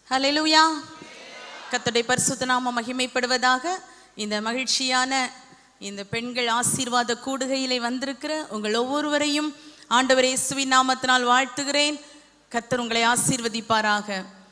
ஹalleluya கர்த்தருடைய பரிசுத்த நாமம் மகிமைப்படுவதாக இந்த மகிழ்ச்சியான இந்த பெண்கள் ஆசீர்வாத கூடுகையிலே வந்திருக்கிற உங்கள் ஒவ்வொருவரையும் ஆண்டவர் இயேசுவின் நாமத்தினால் வாழ்த்துகிறேன் கர்த்தர் உங்களை ஆசீர்வதிப்பாராக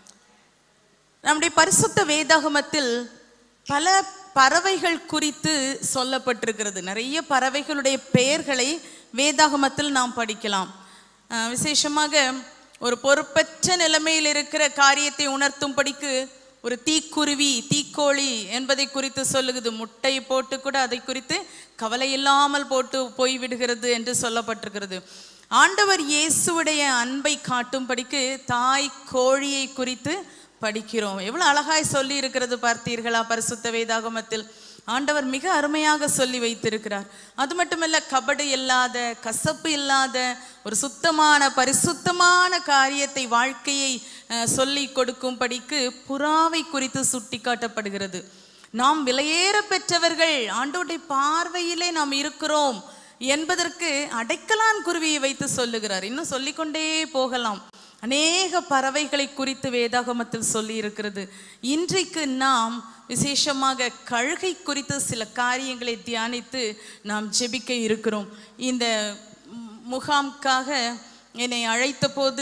நம்முடைய பரிசுத்த வேதாகமத்தில் பல பறவைகள் குறித்து சொல்லப்பட்டிருக்கிறது நிறைய பறவைகளுடைய பெயர்களை வேதாகமத்தில் நாம் படிக்கலாம் அஹ் விசேஷமாக ஒரு பொறுப்பற்ற நிலைமையில் இருக்கிற காரியத்தை உணர்த்தும்படிக்கு ஒரு தீக்குருவி தீக்கோழி என்பதை குறித்து சொல்லுகிறது முட்டை போட்டு கூட அதை குறித்து கவலை இல்லாமல் போட்டு போய்விடுகிறது என்று சொல்லப்பட்டிருக்கிறது ஆண்டவர் இயேசுவுடைய அன்பை காட்டும்படிக்கு தாய் கோழியை குறித்து படிக்கிறோம் எவ்வளவு அழகாய் சொல்லி இருக்கிறது பார்த்தீர்களா பரிசுத்த வேதாகமத்தில் ஆண்டவர் மிக அருமையாக சொல்லி வைத்திருக்கிறார் அது மட்டுமல்ல கபடு இல்லாத கசப்பு இல்லாத ஒரு சுத்தமான பரிசுத்தமான காரியத்தை வாழ்க்கையை அஹ், சொல்லி கொடுக்கும்படிக்கு புறாவை குறித்து சுட்டி காட்டப்படுகிறது நாம் விலையேற பெற்றவர்கள் ஆண்டோடைய பார்வையிலே நாம் இருக்கிறோம் என்பதற்கு அடைக்கலான் குருவியை வைத்து சொல்லுகிறார் இன்னும் சொல்லிக்கொண்டே போகலாம் அநேக பறவைகளை குறித்து வேதாகமத்தில் சொல்லி இருக்கிறது இன்றைக்கு நாம் விசேஷமாக கழுகை குறித்து சில காரியங்களை தியானித்து நாம் ஜெபிக்க இருக்கிறோம் இந்த மு- முகாம்க்காக என்னை அழைத்த போது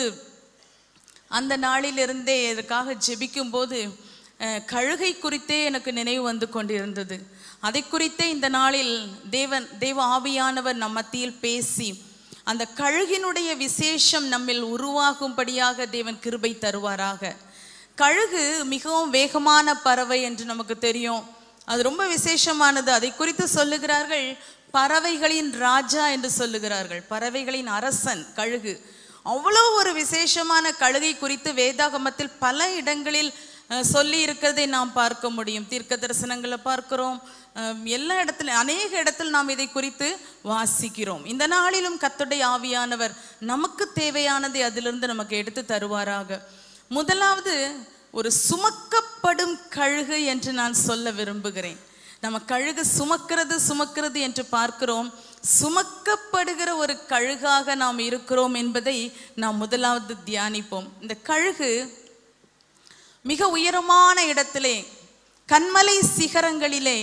அந்த நாளிலிருந்தே இதற்காக ஜெபிக்கும் போது அஹ், கழுகை குறித்தே எனக்கு நினைவு வந்து கொண்டிருந்தது அதை குறித்தே இந்த நாளில் தேவன் தேவ ஆவியானவர் நம் மத்தியில் பேசி அந்த கழுகினுடைய விசேஷம் நம்மில் உருவாகும்படியாக தேவன் கிருபை தருவாராக கழுகு மிகவும் வேகமான பறவை என்று நமக்கு தெரியும் அது ரொம்ப விசேஷமானது அதை குறித்து சொல்லுகிறார்கள் பறவைகளின் ராஜா என்று சொல்லுகிறார்கள் பறவைகளின் அரசன் கழுகு அவ்வளோ ஒரு விசேஷமான கழுகை குறித்து வேதாகமத்தில் பல இடங்களில் அஹ், சொல்லி இருக்கிறதை நாம் பார்க்க முடியும் தீர்க்க தரிசனங்களை பார்க்கிறோம் அஹ், எல்லா இடத்துல அநேக இடத்தில் நாம் இதை குறித்து வாசிக்கிறோம் இந்த நாளிலும் கர்த்தருடைய ஆவியானவர் நமக்கு தேவையானதை அதிலிருந்து நமக்கு எடுத்து தருவாராக முதலாவது ஒரு சுமக்கப்படும் கழுகு என்று நான் சொல்ல விரும்புகிறேன் நம்ம கழுகு சுமக்கிறது சுமக்கிறது என்று பார்க்கிறோம் சுமக்கப்படுகிற ஒரு கழுகாக நாம் இருக்கிறோம் என்பதை நாம் முதலாவது தியானிப்போம் இந்த கழுகு மிக உயரமான இடத்திலே கண்மலை சிகரங்களிலே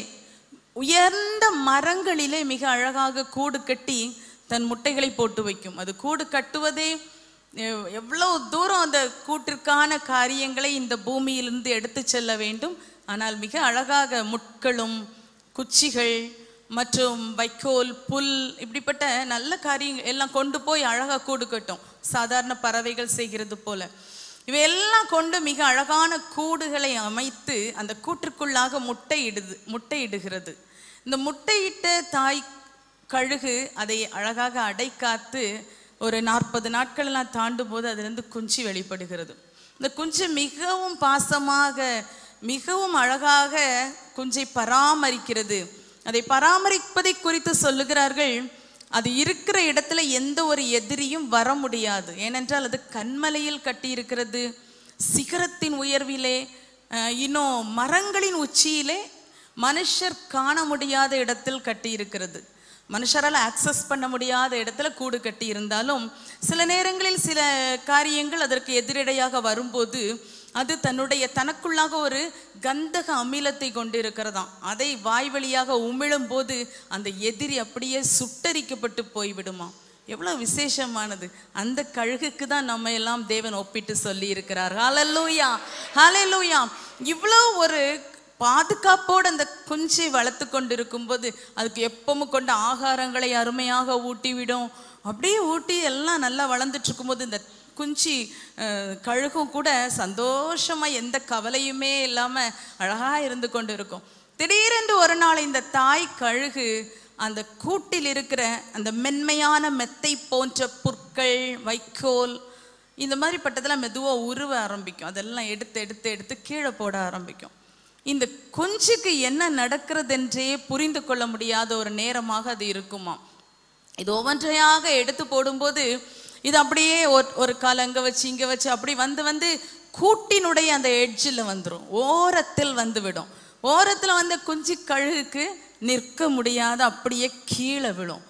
உயர்ந்த மரங்களிலே மிக அழகாக கூடு கட்டி தன் முட்டைகளை போட்டு வைக்கும் அது கூடு கட்டுவதே எவ்- எவ்வளவு தூரம் அந்த கூட்டிற்கான காரியங்களை இந்த பூமியிலிருந்து எடுத்து செல்ல வேண்டும் ஆனால் மிக அழகாக முட்களும் குச்சிகள் மற்றும் வைக்கோல் புல் இப்படிப்பட்ட நல்ல காரியங்கள் எல்லாம் கொண்டு போய் அழகா கூடு கட்டும் சாதாரண பறவைகள் செய்கிறது போல இவையெல்லாம் கொண்டு மிக அழகான கூடுகளை அமைத்து அந்த கூற்றுக்குள்ளாக முட்டையிடுது முட்டையிடுகிறது இந்த முட்டையிட்ட தாய் கழுகு அதை அழகாக அடைக்காத்து ஒரு நாற்பது நாட்களெல்லாம் தாண்டும் போது அதிலிருந்து குஞ்சு வெளிப்படுகிறது இந்த குஞ்சு மிகவும் பாசமாக மிகவும் அழகாக குஞ்சை பராமரிக்கிறது அதை பராமரிப்பதை குறித்து சொல்லுகிறார்கள் அது இருக்கிற இடத்துல எந்த ஒரு எதிரியும் வர முடியாது ஏனென்றால் அது கண்மலையில் கட்டி இருக்கிறது சிகரத்தின் உயர்விலே அஹ், இன்னும் மரங்களின் உச்சியிலே மனுஷர் காண முடியாத இடத்தில் கட்டி இருக்கிறது மனுஷரால் ஆக்சஸ் பண்ண முடியாத இடத்துல கூடு கட்டி இருந்தாலும் சில நேரங்களில் சில காரியங்கள் அதற்கு எதிரடையாக வரும்போது அது தன்னுடைய தனக்குள்ளாக ஒரு கந்தக அமிலத்தை கொண்டு இருக்கிறதாம் அதை வாய் வழியாக உமிழும் போது அந்த எதிரி அப்படியே சுட்டரிக்கப்பட்டு போய்விடுமாம் எவ்வளவு விசேஷமானது அந்த கழுகுக்கு தான் நம்ம எல்லாம் தேவன் ஒப்பிட்டு சொல்லி இருக்கிறார் ஹalleluya ஹalleluya இவ்வளோ ஒரு பாதுகாப்போடு அந்த குஞ்சை வளர்த்து கொண்டு இருக்கும்போது அதுக்கு எப்பவும் கொண்ட ஆகாரங்களை அருமையாக ஊட்டிவிடும் அப்படியே ஊட்டி எல்லாம் நல்லா வளர்ந்துட்டு இருக்கும்போது இந்த குஞ்சி அஹ், கழுகும் கூட சந்தோஷமா எந்த கவலையுமே இல்லாம அழகா இருந்து கொண்டு இருக்கும் திடீரென்று ஒரு நாள் இந்த தாய் கழுகு அந்த கூட்டில் இருக்கிற அந்த மென்மையான மெத்தை போன்ற புற்கள் வைக்கோல் இந்த மாதிரி பட்டதெல்லாம் மெதுவாக உருவ ஆரம்பிக்கும் அதெல்லாம் எடுத்து எடுத்து எடுத்து கீழே போட ஆரம்பிக்கும் இந்த குஞ்சுக்கு என்ன நடக்கிறதென்றே புரிந்து கொள்ள முடியாத ஒரு நேரமாக அது இருக்குமாம் இது ஒவ்வொன்றையாக எடுத்து போடும்போது இது அப்படியே ஒரு- ஒரு கால் அங்கே வச்சு இங்கே வச்சு அப்படி வந்து வந்து கூட்டினுடைய அந்த எட்ஜில் வந்துடும் ஓரத்தில் வந்து விடும் ஓரத்தில் வந்த குஞ்சு கழுகுக்கு நிற்க முடியாத அப்படியே கீழே விழும்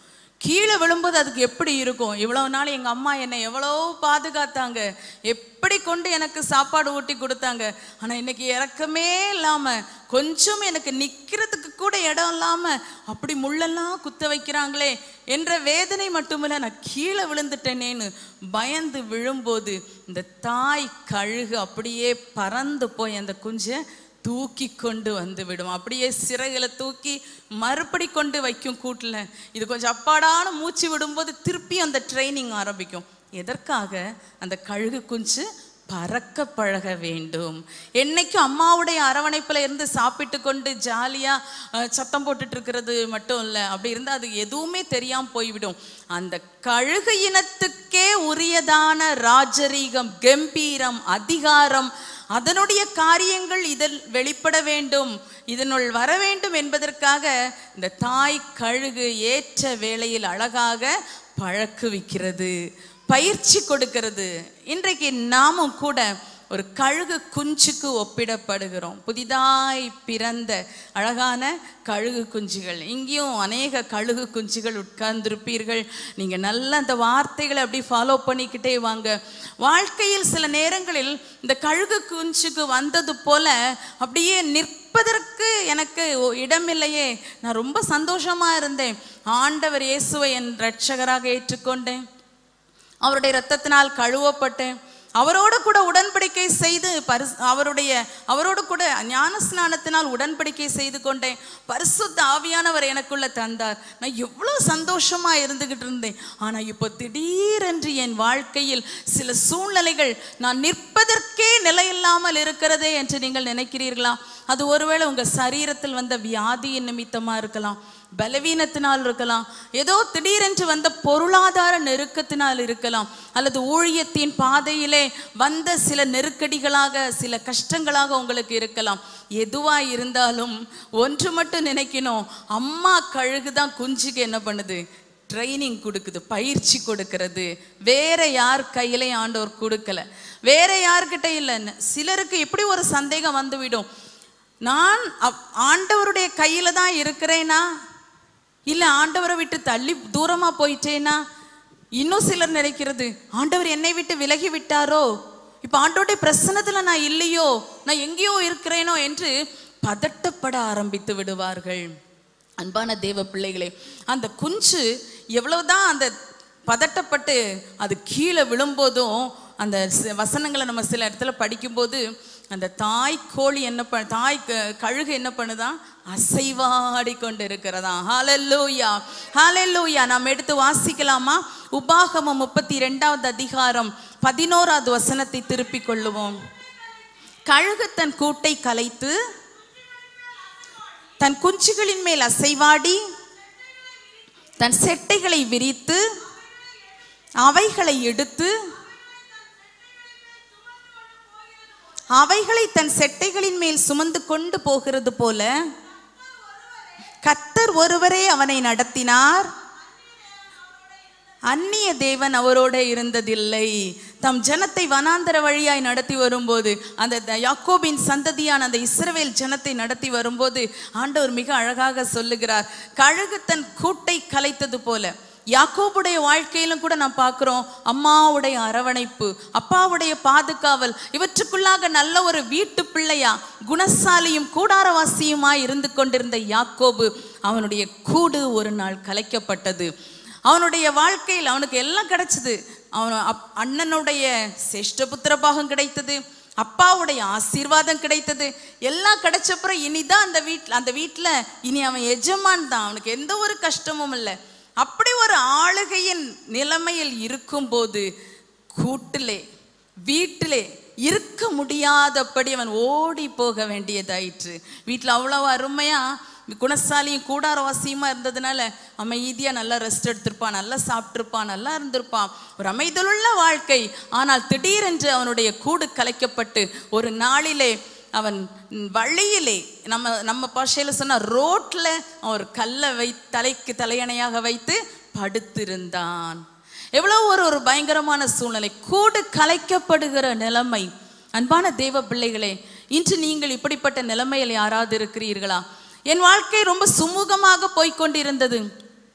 கீழே விழும்போது அதுக்கு எப்படி இருக்கும் இவ்வளவு நாள் எங்க அம்மா என்னை எவ்வளோ பாதுகாத்தாங்க எப்படி கொண்டு எனக்கு சாப்பாடு ஊட்டி கொடுத்தாங்க ஆனா இன்னைக்கு இறக்கமே இல்லாம கொஞ்சம் எனக்கு நிக்கிறதுக்கு கூட இடம் இல்லாம அப்படி முள்ளெல்லாம் குத்த வைக்கிறாங்களே என்ற வேதனை மட்டுமில்ல நான் கீழே விழுந்துட்டேனேன்னு பயந்து விழும்போது இந்த தாய் கழுகு அப்படியே பறந்து போய் அந்த குஞ்சை தூக்கி கொண்டு வந்து விடும் அப்படியே சிறகுல தூக்கி மறுபடி கொண்டு வைக்கும் கூட்டில் இது கொஞ்சம் அப்பாடான மூச்சு விடும்போது திருப்பி அந்த ட்ரைனிங் ஆரம்பிக்கும் எதற்காக அந்த கழுகு குஞ்சு பறக்க பழக வேண்டும் என்னைக்கும் அம்மாவுடைய அரவணைப்புல இருந்து சாப்பிட்டு கொண்டு ஜாலியா அஹ், சத்தம் போட்டுட்டு இருக்கிறது மட்டும் இல்லை அப்படி இருந்தால் அது எதுவுமே தெரியாம போய்விடும் அந்த கழுகு இனத்துக்கே உரியதான ராஜரீகம் கம்பீரம் அதிகாரம் அதனுடைய காரியங்கள் இதில் வெளிப்பட வேண்டும் இதனுள் வர வேண்டும் என்பதற்காக இந்த தாய் கழுகு ஏற்ற வேளையில் அழகாக பழக்குவிக்கிறது பயிற்சி கொடுக்கிறது இன்றைக்கு நாமும் கூட ஒரு கழுகு குஞ்சுக்கு ஒப்பிடப்படுகிறோம் புதிதாய் பிறந்த அழகான கழுகு குஞ்சுகள் இங்கேயும் அநேக கழுகு குஞ்சுகள் உட்கார்ந்திருப்பீர்கள் நீங்க நல்ல அந்த வார்த்தைகளை அப்படி ஃபாலோ பண்ணிக்கிட்டே வாங்க வாழ்க்கையில் சில நேரங்களில் இந்த கழுகு குஞ்சுக்கு வந்தது போல அப்படியே நிற்பதற்கு எனக்கு ஒ- இடமில்லையே நான் ரொம்ப சந்தோஷமா இருந்தேன் ஆண்டவர் இயேசுவை என் ரட்சகராக ஏற்றுக்கொண்டேன் அவருடைய இரத்தத்தினால் கழுவப்பட்டேன் அவரோடு கூட உடன்படிக்கை செய்து பரிசு அவருடைய அவரோடு கூட ஞான ஸ்நானத்தினால் உடன்படிக்கை செய்து கொண்டேன் பரிசுத்த ஆவியானவர் எனக்குள்ள தந்தார் நான் எவ்வளோ சந்தோஷமா இருந்துகிட்டு இருந்தேன் ஆனா இப்போ திடீரென்று என் வாழ்க்கையில் சில சூழ்நிலைகள் நான் நிற்பதற்கே நிலையில்லாமல் இருக்கிறதே என்று நீங்கள் நினைக்கிறீர்களா அது ஒருவேளை உங்க சரீரத்தில் வந்த வியாதியின் நிமித்தமா இருக்கலாம் பலவீனத்தினால் இருக்கலாம் ஏதோ திடீரென்று வந்த பொருளாதார நெருக்கத்தினால் இருக்கலாம் அல்லது ஊழியத்தின் பாதையிலே வந்த சில நெருக்கடிகளாக சில கஷ்டங்களாக உங்களுக்கு இருக்கலாம் எதுவா இருந்தாலும் ஒன்று மட்டும் நினைக்கணும் அம்மா கழுகு தான் குஞ்சுக்கு என்ன பண்ணுது ட்ரைனிங் கொடுக்குது பயிற்சி கொடுக்கிறது வேற யார் கையிலையும் ஆண்டவர் கொடுக்கல வேற யார்கிட்ட இல்லைன்னு சிலருக்கு இப்படி ஒரு சந்தேகம் வந்துவிடும் நான் அப்- ஆண்டவருடைய கையில தான் இருக்கிறேனா இல்ல ஆண்டவரை விட்டு தள்ளி தூரமா போயிட்டேனா இன்னும் சிலர் நினைக்கிறது ஆண்டவர் என்னை விட்டு விலகி விட்டாரோ இப்ப ஆண்டவருடைய பிரசன்னத்துல நான் இல்லையோ நான் எங்கேயோ இருக்கிறேனோ என்று பதட்டப்பட ஆரம்பித்து விடுவார்கள் அன்பான தேவ பிள்ளைகளே அந்த குஞ்சு எவ்வளவுதான் அந்த பதட்டப்பட்டு அது கீழே விழும்போதும் அந்த சி- வசனங்களை நம்ம சில இடத்துல படிக்கும்போது அந்த தாய் கோழி என்ன பண்ண தாய் க- கழுகு என்ன பண்ணுதான் அசைவாடி கொண்டு இருக்கிறதா ஹalleluya ஹalleluya நாம் எடுத்து வாசிக்கலாமா உபாகமம் முப்பத்தி ரெண்டாவது அதிகாரம் பதினோராவது வசனத்தை திருப்பிக் கொள்ளுவோம் கழுகு தன் கூட்டை கலைத்து தன் குஞ்சுகளின் மேல் அசைவாடி தன் செட்டைகளை விரித்து அவைகளை எடுத்து அவைகளை தன் செட்டைகளின் மேல் சுமந்து கொண்டு போகிறது போல கத்தர் ஒருவரே அவனை நடத்தினார் அந்நிய தேவன் அவரோட இருந்ததில்லை தம் ஜனத்தை வனாந்தர வழியாய் நடத்தி வரும்போது அந்த த- யாக்கோபின் சந்ததியான அந்த இஸ்ரவேல் ஜனத்தை நடத்தி வரும்போது ஆண்டவர் மிக அழகாக சொல்லுகிறார் கழுகு தன் கூட்டை கலைத்தது போல யாக்கோபுடைய வாழ்க்கையிலும் கூட நாம் பார்க்கிறோம் அம்மாவுடைய அரவணைப்பு அப்பாவுடைய பாதுகாவல் இவற்றுக்குள்ளாக நல்ல ஒரு வீட்டு பிள்ளையா குணசாலியும் கூடாரவாசியுமாய் இருந்து கொண்டிருந்த யாக்கோபு அவனுடைய கூடு ஒரு நாள் கலைக்கப்பட்டது அவனுடைய வாழ்க்கையில் அவனுக்கு எல்லாம் கிடைச்சது அவன் அப்- அண்ணனுடைய சிஷ்ட புத்திர பாகம் கிடைத்தது அப்பாவுடைய ஆசீர்வாதம் கிடைத்தது எல்லாம் கிடைச்சப்புறம் இனிதான் அந்த வீட்டில் அந்த வீட்டில் இனி அவன் எஜமான் தான் அவனுக்கு எந்த ஒரு கஷ்டமும் இல்லை அப்படி ஒரு ஆளுகையின் நிலைமையில் இருக்கும்போது கூட்டிலே வீட்டிலே இருக்க முடியாதபடி அவன் ஓடி போக வேண்டியதாயிற்று வீட்டில் அவ்வளவு அருமையா குணசாலியும் கூடாரவாசியுமா இருந்ததுனால அமைதியா நல்லா ரெஸ்ட் எடுத்திருப்பான் நல்லா சாப்பிட்டிருப்பான் நல்லா இருந்திருப்பான் ஒரு அமைதலுள்ள வாழ்க்கை ஆனால் திடீரென்று அவனுடைய கூடு கலைக்கப்பட்டு ஒரு நாளிலே அவன் வழியிலே நம்ம நம்ம பாஷையில சொன்னா ரோட்ல அவன் ஒரு கல்லை வை தலைக்கு தலையணையாக வைத்து படுத்திருந்தான் எவ்வளவு ஒரு ஒரு பயங்கரமான சூழ்நிலை கூடு கலைக்கப்படுகிற நிலைமை அன்பான தேவ பிள்ளைகளே இன்று நீங்கள் இப்படிப்பட்ட நிலைமையில் யாராவது இருக்கிறீர்களா என் வாழ்க்கை ரொம்ப சுமூகமாக போய்க்கொண்டிருந்தது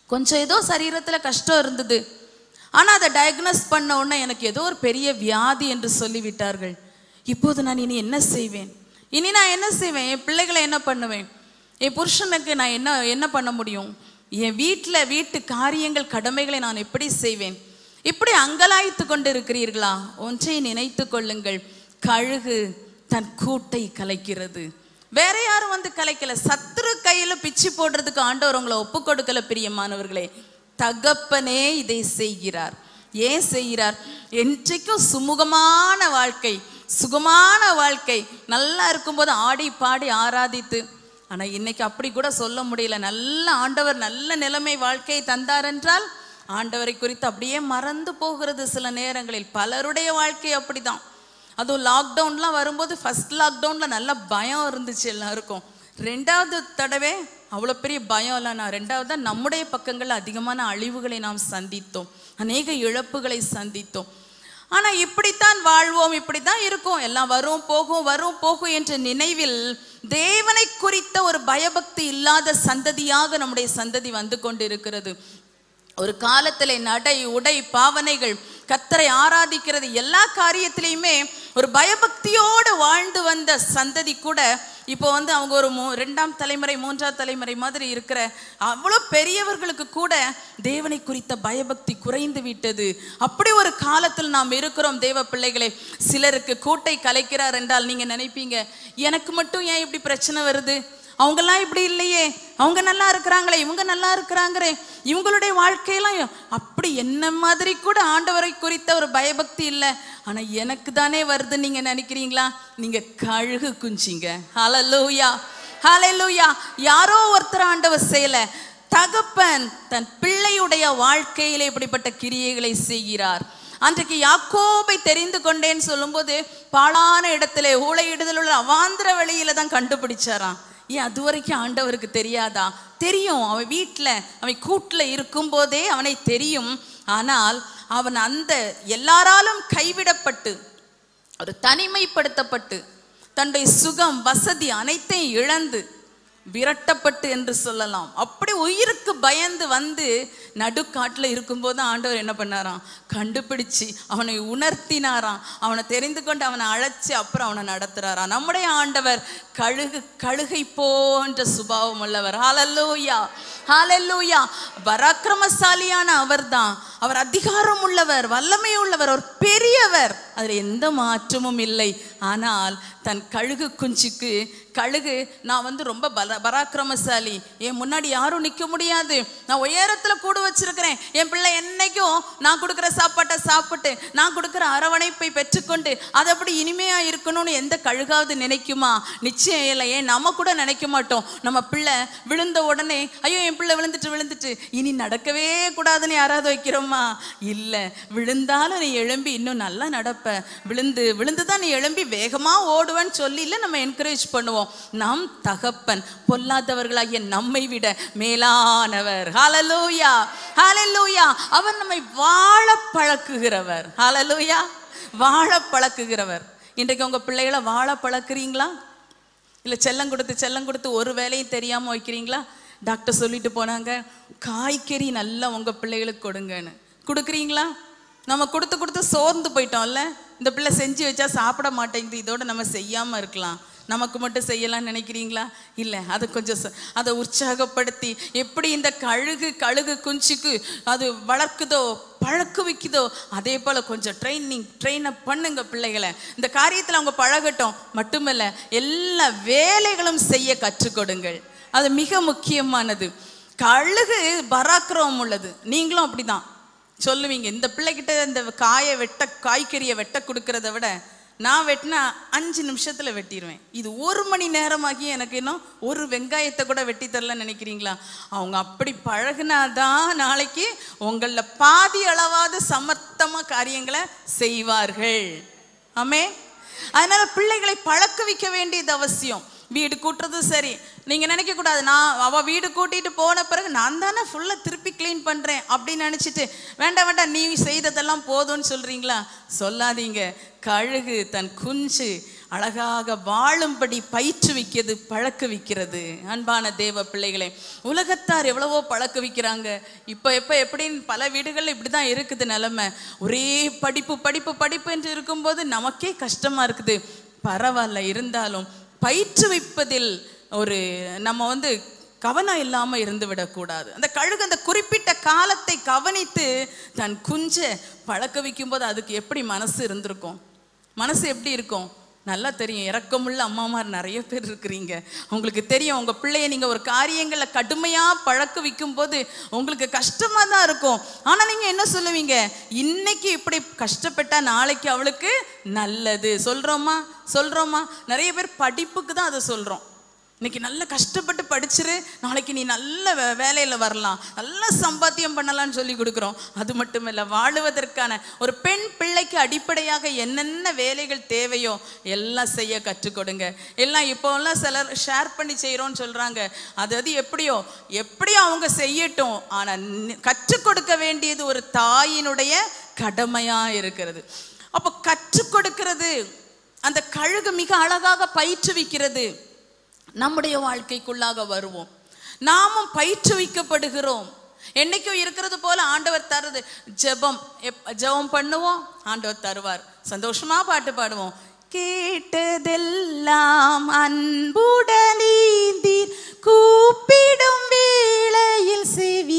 கொஞ்சம் ஏதோ சரீரத்துல கஷ்டம் இருந்தது ஆனா அதை டயக்னோஸ் பண்ண உடனே எனக்கு ஏதோ ஒரு பெரிய வியாதி என்று சொல்லிவிட்டார்கள் இப்போது நான் இனி என்ன செய்வேன் இனி நான் என்ன செய்வேன் என் பிள்ளைகளை என்ன பண்ணுவேன் என் புருஷனுக்கு நான் என்ன என்ன பண்ண முடியும் என் வீட்டில் வீட்டு காரியங்கள் கடமைகளை நான் எப்படி செய்வேன் இப்படி அங்கலாய்த்து கொண்டு இருக்கிறீர்களா ஒன்றை நினைத்து கொள்ளுங்கள் கழுகு தன் கூட்டை கலைக்கிறது வேற யாரும் வந்து கலைக்கல சத்துரு கையில பிச்சு போடுறதுக்கு ஆண்டவர் உங்களை ஒப்பு கொடுக்கல பிரியமானவர்களே தகப்பனே இதை செய்கிறார் ஏன் செய்கிறார் என்றைக்கும் சுமூகமான வாழ்க்கை சுகமான வாழ்க்கை நல்லா இருக்கும்போது ஆடி பாடி ஆராதித்து ஆனா இன்னைக்கு அப்படி கூட சொல்ல முடியல நல்ல ஆண்டவர் நல்ல நிலைமை வாழ்க்கையை தந்தார் என்றால் ஆண்டவரை குறித்து அப்படியே மறந்து போகிறது சில நேரங்களில் பலருடைய வாழ்க்கை அப்படிதான் அதுவும் லாக்டவுன்லாம் வரும்போது ஃபர்ஸ்ட் லாக்டவுனில் நல்ல பயம் இருந்துச்சு எல்லாருக்கும் ரெண்டாவது தடவை அவ்வளோ பெரிய பயம் இல்லை நான் ரெண்டாவது தான் நம்முடைய பக்கங்களில் அதிகமான அழிவுகளை நாம் சந்தித்தோம் அநேக இழப்புகளை சந்தித்தோம் ஆனால் இப்படித்தான் வாழ்வோம் இப்படித்தான் இருக்கும் எல்லாம் வரும் போகும் வரும் போகும் என்ற நினைவில் தேவனை குறித்த ஒரு பயபக்தி இல்லாத சந்ததியாக நம்முடைய சந்ததி வந்து கொண்டிருக்கிறது ஒரு காலத்தில் நடை உடை பாவனைகள் கத்தரை ஆராதிக்கிறது எல்லா காரியத்திலையுமே ஒரு பயபக்தியோடு வாழ்ந்து வந்த சந்ததி கூட இப்போ வந்து அவங்க ஒரு மூ ரெண்டாம் தலைமுறை மூன்றாம் தலைமுறை மாதிரி இருக்கிற அவ்வளோ பெரியவர்களுக்கு கூட தேவனை குறித்த பயபக்தி குறைந்து விட்டது அப்படி ஒரு காலத்தில் நாம் இருக்கிறோம் தேவ பிள்ளைகளே சிலருக்கு கூட்டை கலைக்கிறார் என்றால் நீங்க நினைப்பீங்க எனக்கு மட்டும் ஏன் இப்படி பிரச்சனை வருது அவங்கெல்லாம் இப்படி இல்லையே அவங்க நல்லா இருக்கிறாங்களே இவங்க நல்லா இருக்கிறாங்களே இவங்களுடைய வாழ்க்கையெல்லாம் அப்படி என்ன மாதிரி கூட ஆண்டவரை குறித்த ஒரு பயபக்தி இல்லை ஆனா எனக்கு தானே வருதுன்னு நீங்க நினைக்கிறீங்களா நீங்க கழுகு குஞ்சிங்க ஹalleluya ஹalleluya யாரோ ஒருத்தர் ஆண்டவர் செய்யல தகப்பன் தன் பிள்ளையுடைய வாழ்க்கையிலே இப்படிப்பட்ட கிரியைகளை செய்கிறார் அன்றைக்கு யாக்கோபை தெரிந்து கொண்டேன்னு சொல்லும்போது பாழான இடத்துல ஊழையிடுதல் உள்ள அவாந்திர வெளியில தான் கண்டுபிடிச்சாராம் ஏன் அது வரைக்கும் ஆண்டவருக்கு தெரியாதா தெரியும் அவன் வீட்டில் அவன் கூட்டில் இருக்கும்போதே அவனை தெரியும் ஆனால் அவன் அந்த எல்லாராலும் கைவிடப்பட்டு ஒரு தனிமைப்படுத்தப்பட்டு தன்னுடைய சுகம் வசதி அனைத்தையும் இழந்து விரட்டப்பட்டு என்று சொல்லலாம் அப்படி உயிருக்கு பயந்து வந்து நடுக்காட்டில் இருக்கும்போது ஆண்டவர் என்ன பண்ணாராம் கண்டுபிடிச்சு அவனை உணர்த்தினாராம் அவனை தெரிந்து கொண்டு அவனை அழைச்சி அப்புறம் அவனை நடத்துறாராம் நம்முடைய ஆண்டவர் கழுகு கழுகை போன்ற சுபாவம் உள்ளவர் ஹalleluya ஹalleluya பராக்கிரமசாலியான அவர்தான் அவர் அதிகாரம் உள்ளவர் வல்லமை உள்ளவர் ஒரு பெரியவர் அதில் எந்த மாற்றமும் இல்லை ஆனால் தன் கழுகு குஞ்சுக்கு கழுகு நான் வந்து ரொம்ப பல பராக்கிரமசாலி என் முன்னாடி யாரும் நிற்க முடியாது நான் உயரத்தில் கூடு வச்சிருக்கிறேன் என் பிள்ளை என்னைக்கும் நான் கொடுக்குற சாப்பாட்டை சாப்பிட்டு நான் கொடுக்குற அரவணைப்பை பெற்றுக்கொண்டு அது அப்படி இனிமையா இருக்கணும்னு எந்த கழுகாவது நினைக்குமா நிச்சயம் இல்லை ஏன் நம்ம கூட நினைக்க மாட்டோம் நம்ம பிள்ளை விழுந்த உடனே ஐயோ என் பிள்ளை விழுந்துட்டு விழுந்துட்டு இனி நடக்கவே கூடாதுன்னு யாராவது வைக்கிறோமா இல்லை விழுந்தாலும் நீ எழும்பி இன்னும் நல்லா நடப்ப விழுந்து விழுந்து தான் நீ எழும்பி வேகமா ஓடுவேன்னு சொல்லில நம்ம என்கரேஜ் பண்ணுவோம் நம் தகப்பன் பொல்லாதவர்களாகிய நம்மை விட மேலானவர் ஹalleluya ஹalleluya அவர் நம்மை வாழ பழக்குகிறவர் ஹalleluya வாழ பழக்குகிறவர் இன்றைக்கு உங்க பிள்ளைகளை வாழ பழக்குறீங்களா இல்லை செல்லம் கொடுத்து செல்லம் கொடுத்து ஒரு வேலையும் தெரியாமல் வைக்கிறீங்களா டாக்டர் சொல்லிட்டு போனாங்க காய்கறி நல்லா உங்கள் பிள்ளைகளுக்கு கொடுங்கன்னு கொடுக்குறீங்களா நம்ம கொடுத்து கொடுத்து சோர்ந்து போயிட்டோம்ல இந்த பிள்ளை செஞ்சு வச்சா சாப்பிட மாட்டேங்குது இதோட நம்ம செய்யாமல் இருக்கலாம் நமக்கு மட்டும் செய்யலாம்னு நினைக்கிறீங்களா இல்லை அதை கொஞ்சம் ச- அதை உற்சாகப்படுத்தி எப்படி இந்த கழுகு கழுகு குஞ்சுக்கு அது வளர்க்குதோ பழக்குவிக்குதோ அதே போல் கொஞ்சம் ட்ரைனிங் ட்ரெயின் அப் பண்ணுங்க பிள்ளைகளை இந்த காரியத்தில் அவங்க பழகட்டும் மட்டுமல்ல எல்லா வேலைகளும் செய்ய கற்றுக் கொடுங்கள் அது மிக முக்கியமானது கழுகு பராக்கிரமம் உள்ளது நீங்களும் அப்படிதான் சொல்லுவீங்க இந்த பிள்ளைகிட்ட இந்த காயை வெட்ட காய்கறியை வெட்ட கொடுக்கறத விட நான் வெட்டினா அஞ்சு நிமிஷத்துல வெட்டிடுவேன் இது ஒரு மணி நேரமாகி எனக்கு இன்னும் ஒரு வெங்காயத்தை கூட வெட்டி தரலன்னு நினைக்கிறீங்களா அவங்க அப்படி பழகுனாதான் நாளைக்கு உங்களில் பாதி அளவாவது சமர்த்தமா காரியங்களை செய்வார்கள் ஆமே அதனால பிள்ளைகளை பழக்க வைக்க வேண்டியது அவசியம் வீடு கூட்டுறதும் சரி நீங்க நினைக்க கூடாது நான் அவ வீடு கூட்டிட்டு போன பிறகு நான் தானே ஃபுல்லா திருப்பி க்ளீன் பண்றேன் அப்படின்னு நினைச்சிட்டு வேண்டாம் வேண்டாம் நீ செய்ததெல்லாம் போதும்னு சொல்றீங்களா சொல்லாதீங்க கழுகு தன் குஞ்சு அழகாக வாழும்படி பயிற்றுவிக்கிறது பழக்குவிக்கிறது அன்பான தேவ பிள்ளைகளே உலகத்தார் எவ்வளவோ பழக்குவிக்கிறாங்க இப்போ எப்போ எப்படின்னு பல வீடுகளில் இப்படி தான் இருக்குது நிலைமை ஒரே படிப்பு படிப்பு படிப்பு என்று இருக்கும்போது நமக்கே கஷ்டமா இருக்குது பரவாயில்ல இருந்தாலும் பயிற்றுவிப்பதில் ஒரு நம்ம வந்து கவனம் இல்லாம இருந்து விடக்கூடாது அந்த கழுகு அந்த குறிப்பிட்ட காலத்தை கவனித்து தன் குஞ்ச பழக்க வைக்கும்போது அதுக்கு எப்படி மனசு இருந்திருக்கும் மனசு எப்படி இருக்கும் நல்லா தெரியும் இறக்கமுள்ள அம்மாமார் நிறைய பேர் இருக்கிறீங்க உங்களுக்கு தெரியும் உங்க பிள்ளைய நீங்க ஒரு காரியங்களை கடுமையா பழக்க வைக்கும் போது உங்களுக்கு கஷ்டமா தான் இருக்கும் ஆனா நீங்க என்ன சொல்லுவீங்க இன்னைக்கு இப்படி கஷ்டப்பட்டா நாளைக்கு அவளுக்கு நல்லது சொல்றோமா சொல்றோமா நிறைய பேர் படிப்புக்கு தான் அதை சொல்றோம் இன்னைக்கு நல்ல கஷ்டப்பட்டு படிச்சிரு நாளைக்கு நீ நல்ல வே- வேலையில வரலாம் நல்ல சம்பாத்தியம் பண்ணலாம்னு சொல்லி கொடுக்குறோம் அது மட்டும் இல்ல வாழுவதற்கான ஒரு பெண் பிள்ளைக்கு அடிப்படையாக என்னென்ன வேலைகள் தேவையோ எல்லாம் செய்ய கற்றுக் கொடுங்க எல்லாம் இப்போல்லாம் சிலர் ஷேர் பண்ணி செய்கிறோன்னு சொல்றாங்க அது அது எப்படியோ எப்படியோ அவங்க செய்யட்டும் ஆனா நி- கற்றுக் கொடுக்க வேண்டியது ஒரு தாயினுடைய கடமையா இருக்கிறது அப்போ கற்றுக் கொடுக்கிறது அந்த கழுகு மிக அழகாக பயிற்றுவிக்கிறது நம்முடைய வாழ்க்கைக்குள்ளாக வருவோம் நாமும் பயிற்றுவிக்கப்படுகிறோம் என்னைக்கும் இருக்கிறது போல ஆண்டவர் தருது ஜெபம் எப்- ஜெபம் பண்ணுவோம் ஆண்டவர் தருவார் சந்தோஷமா பாட்டு பாடுவோம் கேட்டதெல்லாம் அன்புடனீந்தீர் கூப்பிடும் வேளையில் செவி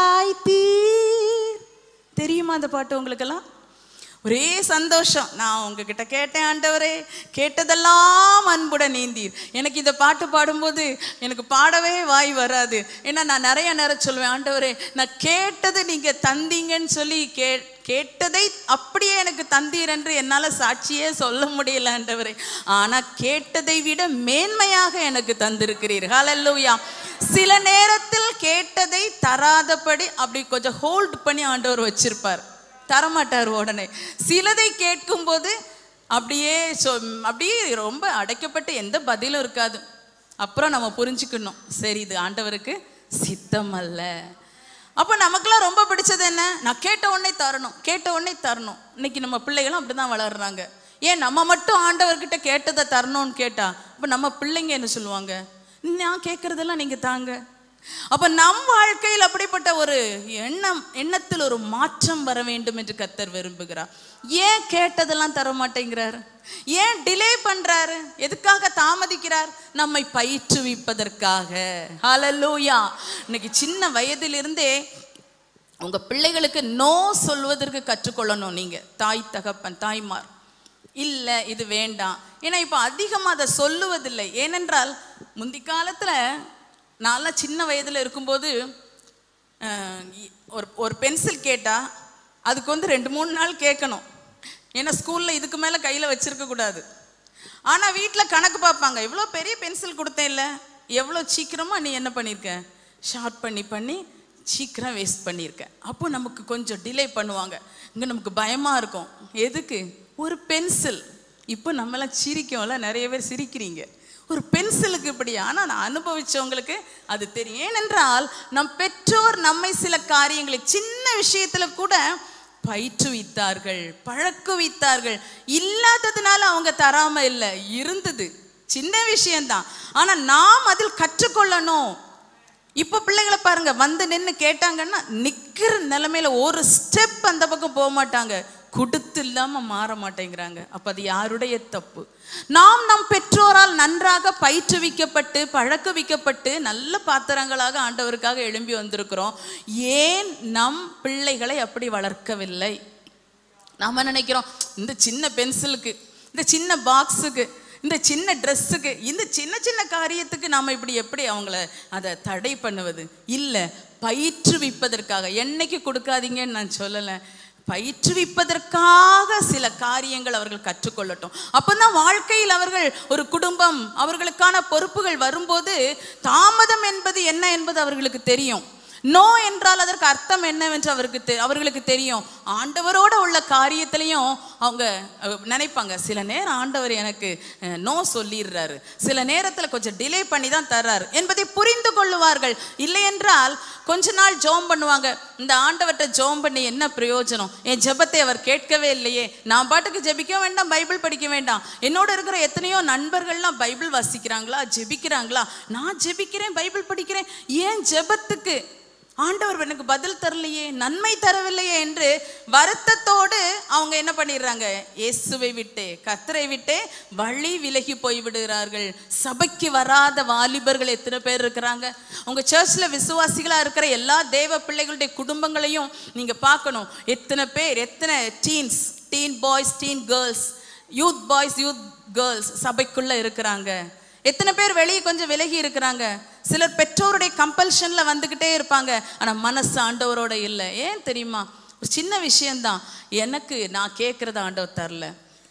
சாய்த்தீர் தெரியுமா அந்த பாட்டு உங்களுக்கெல்லாம் ஒரே சந்தோஷம் நான் உங்ககிட்ட கேட்டேன் ஆண்டவரே கேட்டதெல்லாம் அன்புடன் நீந்தீர் எனக்கு இந்த பாட்டு பாடும்போது எனக்கு பாடவே வாய் வராது ஏன்னா நான் நிறைய நேரம் சொல்லுவேன் ஆண்டவரே நான் கேட்டது நீங்க தந்தீங்கன்னு சொல்லி கே கேட்டதை அப்படியே எனக்கு தந்தீர் என்று என்னால் சாட்சியே சொல்ல முடியல ஆண்டவரே ஆனா கேட்டதை விட மேன்மையாக எனக்கு தந்திருக்கிறீர் ஹalleluya சில நேரத்தில் கேட்டதை தராதபடி அப்படி கொஞ்சம் ஹோல்ட் பண்ணி ஆண்டவர் வச்சிருப்பார் தரமாட்டார் உடனே சிலதை கேட்கும்போது அப்படியே சொ அப்படியே ரொம்ப அடைக்கப்பட்டு எந்த பதிலும் இருக்காது அப்புறம் நம்ம புரிஞ்சுக்கணும் சரி இது ஆண்டவருக்கு சித்தம் அல்ல அப்போ நமக்கெல்லாம் ரொம்ப பிடிச்சது என்ன நான் கேட்ட உடனே தரணும் கேட்ட உடனே தரணும் இன்னைக்கு நம்ம பிள்ளைகளும் அப்படிதான் வளர்றாங்க ஏன் நம்ம மட்டும் ஆண்டவர்கிட்ட கேட்டதை தரணும்னு கேட்டா அப்போ நம்ம பிள்ளைங்க என்ன சொல்லுவாங்க நான் கேட்கறதெல்லாம் நீங்க தாங்க அப்ப நம் வாழ்க்கையில் அப்படிப்பட்ட ஒரு எண்ணம் எண்ணத்தில் ஒரு மாற்றம் வர வேண்டும் என்று கத்தர் விரும்புகிறார் ஏன் கேட்டதெல்லாம் தர மாட்டேங்கிறார் ஏன் டிலே பண்றாரு எதுக்காக தாமதிக்கிறார் நம்மை பயிற்றுவிப்பதற்காக ஹalleluya இன்னைக்கு சின்ன வயதிலிருந்தே உங்க பிள்ளைகளுக்கு நோ சொல்வதற்கு கற்றுக்கொள்ளணும் நீங்க தாய் தகப்பன் தாய்மார் இல்லை இது வேண்டாம் ஏன்னா இப்போ அதிகமாக அதை சொல்லுவதில்லை ஏனென்றால் முந்தி காலத்தில் நான்லாம் சின்ன வயதில் இருக்கும்போது அஹ், இ- ஒரு ஒரு பென்சில் கேட்டால் அதுக்கு வந்து ரெண்டு மூணு நாள் கேட்கணும் ஏன்னா ஸ்கூலில் இதுக்கு மேலே கையில் வச்சிருக்க கூடாது ஆனால் வீட்டில் கணக்கு பார்ப்பாங்க இவ்வளோ பெரிய பென்சில் கொடுத்தேன்ல எவ்வளோ சீக்கிரமாக நீ என்ன பண்ணியிருக்க ஷார்ட் பண்ணி பண்ணி சீக்கிரம் வேஸ்ட் பண்ணியிருக்க அப்போ நமக்கு கொஞ்சம் டிலே பண்ணுவாங்க இங்கே நமக்கு பயமாக இருக்கும் எதுக்கு ஒரு பென்சில் இப்போ நம்மளாம் சிரிக்கோம்ல நிறைய பேர் சிரிக்கிறீங்க ஒரு பென்சிலுக்கு இப்படி ஆனால் நான் அனுபவிச்சவங்களுக்கு அது தெரியும் ஏனென்றால் நம் பெற்றோர் நம்மை சில காரியங்களை சின்ன விஷயத்துல கூட பயிற்றுவித்தார்கள் பழக்குவித்தார்கள் இல்லாததுனால அவங்க தராம இல்லை இருந்தது சின்ன விஷயம்தான் ஆனா நாம் அதில் கற்றுக்கொள்ளணும் இப்போ பிள்ளைகளை பாருங்க வந்து நின்று கேட்டாங்கன்னா நிக்கிற நிலைமையில ஒரு ஸ்டெப் அந்த பக்கம் போக மாட்டாங்க கொடுத்து இல்லாம மாற மாட்டேங்கிறாங்க அப்ப அது யாருடைய தப்பு நாம் நம் பெற்றோரால் நன்றாக பயிற்றுவிக்கப்பட்டு பழக்குவிக்கப்பட்டு நல்ல பாத்திரங்களாக ஆண்டவருக்காக எழும்பி வந்திருக்கிறோம் ஏன் நம் பிள்ளைகளை அப்படி வளர்க்கவில்லை நாம நினைக்கிறோம் இந்த சின்ன பென்சிலுக்கு இந்த சின்ன பாக்ஸுக்கு இந்த சின்ன ட்ரெஸ்ஸுக்கு இந்த சின்ன சின்ன காரியத்துக்கு நாம் இப்படி எப்படி அவங்கள அதை தடை பண்ணுவது இல்லை பயிற்றுவிப்பதற்காக என்னைக்கு கொடுக்காதீங்கன்னு நான் சொல்லலை பயிற்றுவிப்பதற்காக சில காரியங்கள் அவர்கள் கற்றுக்கொள்ளட்டும் அப்பதான் வாழ்க்கையில் அவர்கள் ஒரு குடும்பம் அவர்களுக்கான பொறுப்புகள் வரும்போது தாமதம் என்பது என்ன என்பது அவர்களுக்கு தெரியும் நோ என்றால் அதற்கு அர்த்தம் என்னவென்று அவருக்கு தெ- அவர்களுக்கு தெரியும் ஆண்டவரோட உள்ள காரியத்திலையும் அவங்க அஹ், நினைப்பாங்க சில நேரம் ஆண்டவர் எனக்கு அஹ், நோ சொல்லிடுறாரு சில நேரத்தில் கொஞ்சம் டிலே பண்ணி தான் தர்றாரு என்பதை புரிந்து கொள்ளுவார்கள் இல்லை என்றால் கொஞ்ச நாள் ஜோம் பண்ணுவாங்க இந்த ஆண்டவர்கிட்ட ஜோம் பண்ணி என்ன பிரயோஜனம் என் ஜெபத்தை அவர் கேட்கவே இல்லையே நான் பாட்டுக்கு ஜெபிக்க வேண்டாம் பைபிள் படிக்க வேண்டாம் என்னோட இருக்கிற எத்தனையோ நண்பர்கள்லாம் பைபிள் வாசிக்கிறாங்களா ஜெபிக்கிறாங்களா நான் ஜெபிக்கிறேன் பைபிள் படிக்கிறேன் ஏன் ஜெபத்துக்கு ஆண்டவர் எனக்கு பதில் தரலையே நன்மை தரவில்லையே என்று வருத்தத்தோடு அவங்க என்ன பண்ணிடுறாங்க இயேசுவை விட்டே கத்தரை விட்டே வழி விலகி போய் விடுகிறார்கள் சபைக்கு வராத வாலிபர்கள் எத்தனை பேர் இருக்கிறாங்க உங்க சர்ச்ல விசுவாசிகளா இருக்கிற எல்லா தேவ பிள்ளைகளுடைய குடும்பங்களையும் நீங்க பார்க்கணும் எத்தனை பேர் எத்தனை teens teen boys teen girls youth boys youth girls சபைக்குள்ள இருக்கிறாங்க எத்தனை பேர் வெளியே கொஞ்சம் விலகி இருக்கிறாங்க சிலர் பெற்றோருடைய கம்பல்ஷன்ல வந்துகிட்டே இருப்பாங்க ஆனா மனசு ஆண்டவரோட இல்லை ஏன் தெரியுமா ஒரு சின்ன விஷயம்தான் எனக்கு நான் கேட்கறத ஆண்டவர் தரல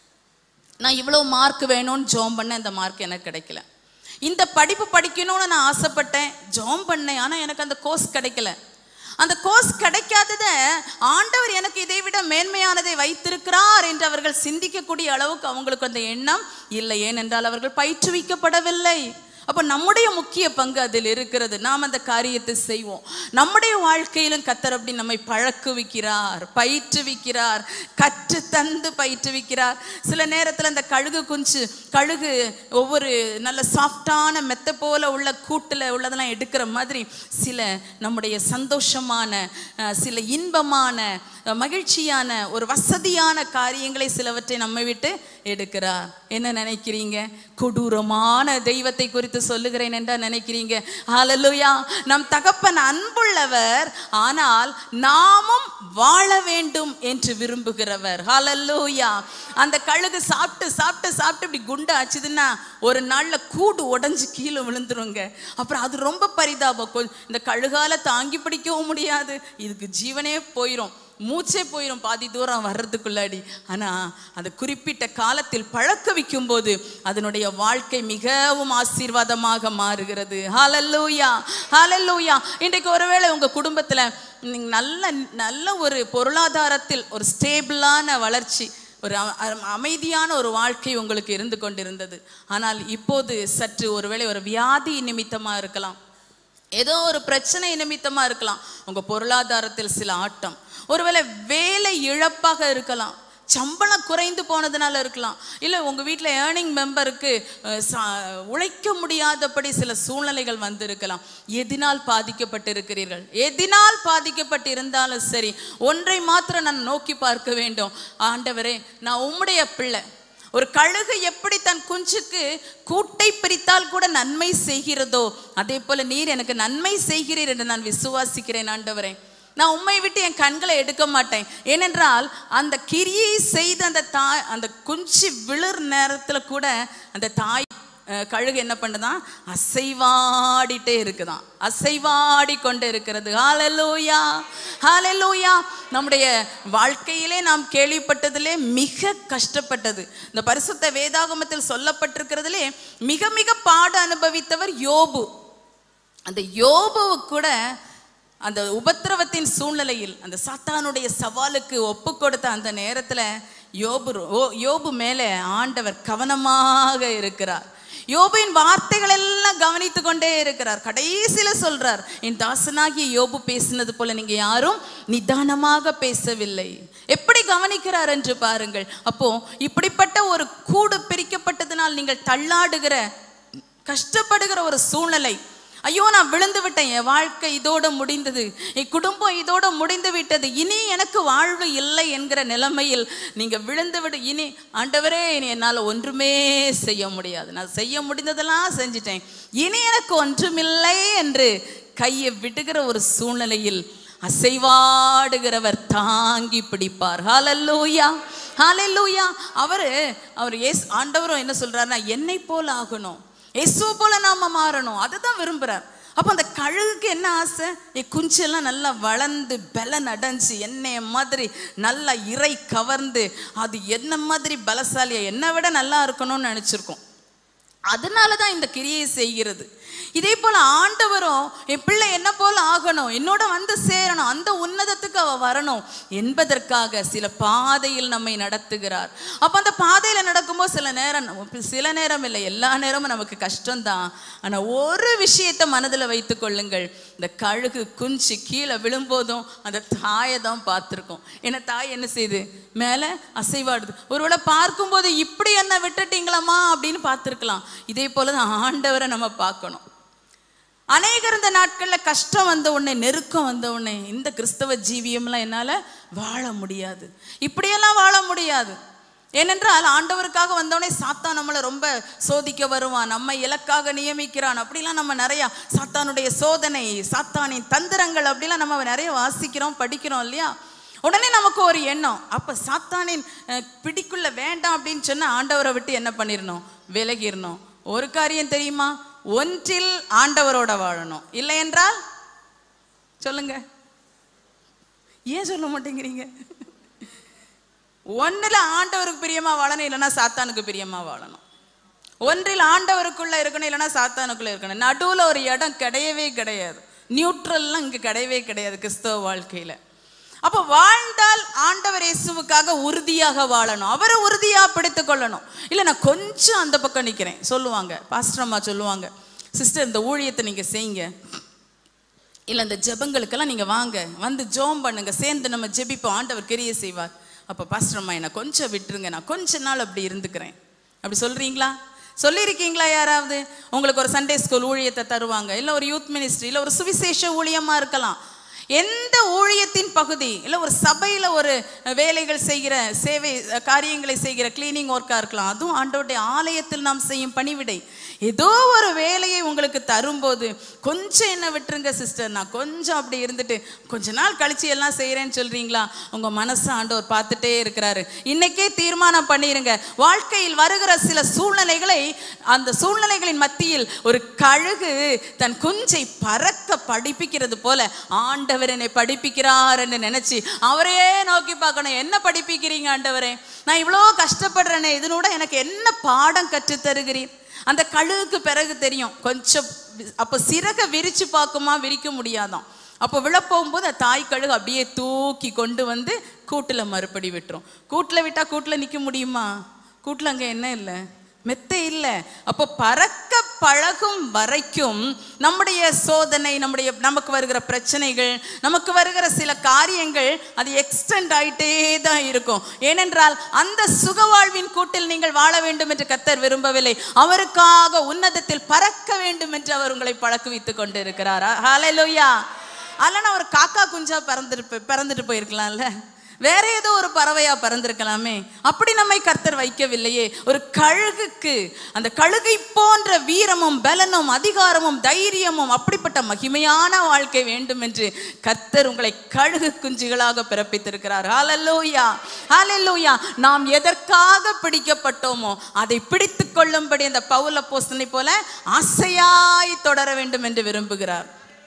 நான் இவ்வளோ மார்க் வேணும்னு ஜோம் பண்ணேன் இந்த மார்க் எனக்கு கிடைக்கல இந்த படிப்பு படிக்கணும்னு நான் ஆசைப்பட்டேன் ஜோம் பண்ணேன் ஆனால் எனக்கு அந்த கோர்ஸ் கிடைக்கல அந்த கோர்ஸ் கிடைக்காதத ஆண்டவர் எனக்கு இதை விட மேன்மையானதை வைத்திருக்கிறார் என்று அவர்கள் சிந்திக்கக்கூடிய அளவுக்கு அவங்களுக்கு அந்த எண்ணம் இல்லை ஏனென்றால் அவர்கள் பயிற்றுவிக்கப்படவில்லை அப்போ நம்முடைய முக்கிய பங்கு அதில் இருக்கிறது நாம் அந்த காரியத்தை செய்வோம் நம்முடைய வாழ்க்கையிலும் கத்தர் அப்படி நம்மை பழக்குவிக்கிறார் பயிற்றுவிக்கிறார் கற்று தந்து பயிற்றுவிக்கிறார் சில நேரத்தில் அந்த கழுகு குஞ்சு கழுகு ஒவ்வொரு நல்ல சாஃப்டான மெத்த போல உள்ள கூட்டில் உள்ளதெல்லாம் எடுக்கிற மாதிரி சில நம்முடைய சந்தோஷமான அஹ், சில இன்பமான அஹ், மகிழ்ச்சியான ஒரு வசதியான காரியங்களை சிலவற்றை நம்மை விட்டு எடுக்கிறார் என்ன நினைக்கிறீங்க கொடூரமான தெய்வத்தை குறித்து சொல்லுகிறேன் என்றா நினைக்கிறீங்க ஹalleluya நம் தகப்பன் அன்புள்ளவர் ஆனால் நாமும் வாழ வேண்டும் என்று விரும்புகிறவர் ஹalleluya அந்த கழுகு சாப்பிட்டு சாப்பிட்டு சாப்பிட்டு இப்படி குண்டு ஆச்சுதுன்னா ஒரு நாள்ல கூடு உடைஞ்சு கீழே விழுந்துருங்க அப்புறம் அது ரொம்ப பரிதாபம் கொ- இந்த கழுகால தாங்கி பிடிக்கவும் முடியாது இதுக்கு ஜீவனே போயிடும் மூச்சே போயிடும் பாதி தூரம் வர்றதுக்குள்ளாடி ஆனா அந்த குறிப்பிட்ட காலத்தில் பழக்க வைக்கும் போது அதனுடைய வாழ்க்கை மிகவும் ஆசீர்வாதமாக மாறுகிறது ஹalleluya ஹalleluya இன்றைக்கு ஒருவேளை உங்க குடும்பத்துல நீங்க நல்ல நல்ல ஒரு பொருளாதாரத்தில் ஒரு ஸ்டேபிளான வளர்ச்சி ஒரு அ- அ- அமைதியான ஒரு வாழ்க்கை உங்களுக்கு இருந்து கொண்டிருந்தது ஆனால் இப்போது சற்று ஒருவேளை ஒரு வியாதி நிமித்தமா இருக்கலாம் ஏதோ ஒரு பிரச்சனை நிமித்தமா இருக்கலாம் உங்க பொருளாதாரத்தில் சில ஆட்டம் ஒருவேளை வேலை இழப்பாக இருக்கலாம் சம்பளம் குறைந்து போனதுனால இருக்கலாம் இல்லை உங்கள் வீட்டில் ஏர்னிங் மெம்பருக்கு உழைக்க முடியாதபடி சில சூழ்நிலைகள் வந்திருக்கலாம் எதினால் பாதிக்கப்பட்டிருக்கிறீர்கள் எதினால் பாதிக்கப்பட்டு இருந்தாலும் சரி ஒன்றை மாத்திரம் நான் நோக்கி பார்க்க வேண்டும் ஆண்டவரே நான் உம்முடைய பிள்ளை ஒரு கழுகு எப்படி தன் குஞ்சுக்கு கூட்டை பிரித்தால் கூட நன்மை செய்கிறதோ அதே போல நீர் எனக்கு நன்மை செய்கிறீர் என்று நான் விசுவாசிக்கிறேன் ஆண்டவரே நான் உண்மை விட்டு என் கண்களை எடுக்க மாட்டேன் ஏனென்றால் அந்த கிரியை செய்த அந்த தாய் அந்த குஞ்சு விழுற நேரத்துல கூட அந்த தாய் அஹ், கழுகு என்ன பண்ணுதான் அசைவாடிட்டே இருக்குதாம் அசைவாடி கொண்டு இருக்கிறது ஹalleluya ஹalleluya நம்முடைய வாழ்க்கையிலே நாம் கேள்விப்பட்டதிலே மிக கஷ்டப்பட்டது இந்த பரிசுத்த வேதாகமத்தில் சொல்லப்பட்டிருக்கிறதிலே மிக மிக பாடு அனுபவித்தவர் யோபு அந்த யோபுவு கூட அந்த உபத்திரவத்தின் சூழ்நிலையில் அந்த சாத்தானுடைய சவாலுக்கு ஒப்பு கொடுத்த அந்த நேரத்தில் யோபு ரொ- ஓ- யோபு மேலே ஆண்டவர் கவனமாக இருக்கிறார் யோபுவின் வார்த்தைகள் எல்லாம் கவனித்து கொண்டே இருக்கிறார் கடைசியில சொல்றார் என் தாசனாகிய யோபு பேசினது போல நீங்க யாரும் நிதானமாக பேசவில்லை எப்படி கவனிக்கிறார் என்று பாருங்கள் அப்போ இப்படிப்பட்ட ஒரு கூடு பிரிக்கப்பட்டதினால் நீங்கள் தள்ளாடுகிற கஷ்டப்படுகிற ஒரு சூழ்நிலை ஐயோ நான் விழுந்து விட்டேன் என் வாழ்க்கை இதோட முடிந்தது என் குடும்பம் இதோட முடிந்து விட்டது இனி எனக்கு வாழ்வு இல்லை என்கிற நிலைமையில் நீங்க விழுந்து விடு இனி ஆண்டவரே இனி என்னால் ஒன்றுமே செய்ய முடியாது நான் செய்ய முடிந்ததெல்லாம் செஞ்சிட்டேன் இனி எனக்கு ஒன்றுமில்லை என்று கையை விடுகிற ஒரு சூழ்நிலையில் அசைவாடுகிறவர் தாங்கி பிடிப்பார் ஹalleluya ஹalleluya அவரு அவர் ஏஸ் ஆண்டவரும் என்ன சொல்றாருன்னா என்னை போல ஆகணும் இயேசு போல நாம மாறணும் அதுதான் விரும்புறார் அப்போ அந்த கழுகுக்கு என்ன ஆசை என் குஞ்செல்லாம் நல்லா வளர்ந்து பலன் அடைஞ்சு என்னைய மாதிரி நல்லா இறை கவர்ந்து அது என்ன மாதிரி பலசாலியா என்னை விட நல்லா இருக்கணும்னு நினச்சிருக்கோம் அதனால தான் இந்த கிரியை செய்கிறது இதே போல ஆண்டவரும் என் பிள்ளை என்ன போல ஆகணும் என்னோட வந்து சேரணும் அந்த உன்னதத்துக்கு அவ வரணும் என்பதற்காக சில பாதையில் நம்மை நடத்துகிறார் அப்ப அந்த பாதையில நடக்கும்போது சில நேரம் நம்ம- சில நேரம் இல்லை எல்லா நேரமும் நமக்கு கஷ்டம்தான் ஆனா ஒரு விஷயத்தை மனதுல வைத்துக் கொள்ளுங்கள் இந்த கழுகு குஞ்சு கீழே விழும்போதும் அந்த தாயை தான் பார்த்துருக்கோம் ஏன்னா தாய் என்ன செய்யுது மேலே அசைவாடுது ஒருவேளை பார்க்கும்போது இப்படி என்ன விட்டுட்டீங்களாமா அப்படின்னு பார்த்துருக்கலாம் இதே போல தான் ஆண்டவரை நம்ம பார்க்கணும் அநேகர் இந்த நாட்கள்ல கஷ்டம் வந்த உடனே நெருக்கம் வந்த உடனே இந்த கிறிஸ்தவ ஜீவியம்லாம் என்னால வாழ முடியாது இப்படியெல்லாம் வாழ முடியாது ஏனென்றால் ஆண்டவருக்காக வந்தவனே சாத்தான் நம்மளை ரொம்ப சோதிக்க வருவான் நம்மை இலக்காக நியமிக்கிறான் அப்படிலாம் நம்ம நிறைய சாத்தானுடைய சோதனை சாத்தானின் தந்திரங்கள் அப்படிலாம் நம்ம நிறைய வாசிக்கிறோம் படிக்கிறோம் இல்லையா உடனே நமக்கு ஒரு எண்ணம் அப்ப சாத்தானின் அஹ், பிடிக்குள்ள வேண்டாம் அப்படின்னு சொன்னா ஆண்டவரை விட்டு என்ன பண்ணிடணும் விலகிடணும் ஒரு காரியம் தெரியுமா ஒன்றில் ஆண்டவரோட வாழணும் இல்லை என்றால் சொல்லுங்க ஏன் சொல்ல மாட்டேங்கிறீங்க ஒண்ணுல ஆண்டவருக்கு பிரியமா வாழணும் இல்லைன்னா சாத்தானுக்கு பிரியமா வாழணும் ஒன்றில் ஆண்டவருக்குள்ள இருக்கணும் இல்லைன்னா சாத்தானுக்குள்ள இருக்கணும் நடுவுல ஒரு இடம் கிடையவே கிடையாது நியூட்ரல்லாம் இங்க கிடையவே கிடையாது கிறிஸ்தவ வாழ்க்கையில அப்ப வாழ்ந்தால் ஆண்டவர் இயேசுவுக்காக உறுதியாக வாழணும் அவரை உறுதியா பிடித்துக் கொள்ளணும் இல்ல நான் கொஞ்சம் அந்த பக்கம் நிக்கிறேன் சொல்லுவாங்க பாஸ்டர் அம்மா சொல்லுவாங்க சிஸ்டர் இந்த ஊழியத்தை நீங்க செய்யுங்க இல்ல இந்த ஜெபங்களுக்கெல்லாம் நீங்க வாங்க வந்து ஜோம் பண்ணுங்க சேர்ந்து நம்ம ஜெபிப்போம் ஆண்டவர் கிரியை செய்வார் அப்ப பாஸ்டர் அம்மா என்னை கொஞ்சம் விட்டுருங்க நான் கொஞ்ச நாள் அப்படி இருந்துக்கிறேன் அப்படி சொல்றீங்களா சொல்லியிருக்கீங்களா யாராவது உங்களுக்கு ஒரு சண்டே ஸ்கூல் ஊழியத்தை தருவாங்க இல்ல ஒரு யூத் மினிஸ்ட்ரி இல்ல ஒரு சுவிசேஷ ஊழியமா இருக்கலாம் எந்த ஊழியத்தின் பகுதி இல்ல ஒரு சபையில ஒரு வேலைகள் செய்கிற சேவை காரியங்களை செய்கிற கிளீனிங் ஒர்க்கா இருக்கலாம் அதுவும் ஆண்டவருடைய ஆலயத்தில் நாம் செய்யும் பணிவிடை ஏதோ ஒரு வேலையை உங்களுக்கு தரும்போது கொஞ்சம் என்ன விட்டுருங்க சிஸ்டர் நான் கொஞ்சம் அப்படி இருந்துட்டு கொஞ்ச நாள் கழிச்சு எல்லாம் செய்கிறேன்னு சொல்றீங்களா உங்க மனசு ஆண்டவர் பார்த்துட்டே இருக்கிறாரு இன்னைக்கே தீர்மானம் பண்ணிருங்க வாழ்க்கையில் வருகிற சில சூழ்நிலைகளை அந்த சூழ்நிலைகளின் மத்தியில் ஒரு கழுகு தன் குஞ்சை பறக்க படிப்பிக்கிறது போல ஆண்டவர் என்னை படிப்பிக்கிறார் என்று நினைச்சு அவரையே நோக்கி பார்க்கணும் என்ன படிப்பிக்கிறீங்க ஆண்டவரே நான் இவ்வளோ கஷ்டப்படுறேனே இதனோட எனக்கு என்ன பாடம் கற்றுத் தருகிறீர் அந்த கழுகுக்கு பிறகு தெரியும் கொஞ்சம் வி- அப்போ சிறக விரிச்சு பார்க்குமா விரிக்க முடியாதாம் அப்போ விழப்போகும்போது அந்த தாய் கழுகு அப்படியே தூக்கி கொண்டு வந்து கூட்டில் மறுபடி விட்டுரும் கூட்டில் விட்டா கூட்டில் நிற்க முடியுமா கூட்டில் அங்கே என்ன இல்லை மெத்தை இல்லை அப்போ பறக்க பழகும் வரைக்கும் நம்முடைய சோதனை நம்முடைய நமக்கு வருகிற பிரச்சனைகள் நமக்கு வருகிற சில காரியங்கள் அது எக்ஸ்டெண்ட் ஆயிட்டே தான் இருக்கும் ஏனென்றால் அந்த சுகவாழ்வின் கூட்டில் நீங்கள் வாழ வேண்டும் என்று கத்தர் விரும்பவில்லை அவருக்காக உன்னதத்தில் பறக்க வேண்டும் என்று அவர் உங்களை பழக்குவித்துக் கொண்டு இருக்கிறார் ஹalleluya அல்லனா ஒரு காக்கா குஞ்சா பறந்துட்டு பறந்துட்டு போயிருக்கலாம்ல வேற ஏதோ ஒரு பறவையா பறந்திருக்கலாமே அப்படி நம்மை கர்த்தர் வைக்கவில்லையே ஒரு கழுகுக்கு அந்த கழுகை போன்ற வீரமும் பலனும் அதிகாரமும் தைரியமும் அப்படிப்பட்ட மகிமையான வாழ்க்கை வேண்டும் என்று கர்த்தர் உங்களை கழுகு குஞ்சுகளாக பிறப்பித்திருக்கிறார் ஹalleluya ஹalleluya நாம் எதற்காக பிடிக்கப்பட்டோமோ அதை பிடித்து கொள்ளும்படி அந்த பவுல போஸ்தனை போல ஆசையாய் தொடர வேண்டும் என்று விரும்புகிறார்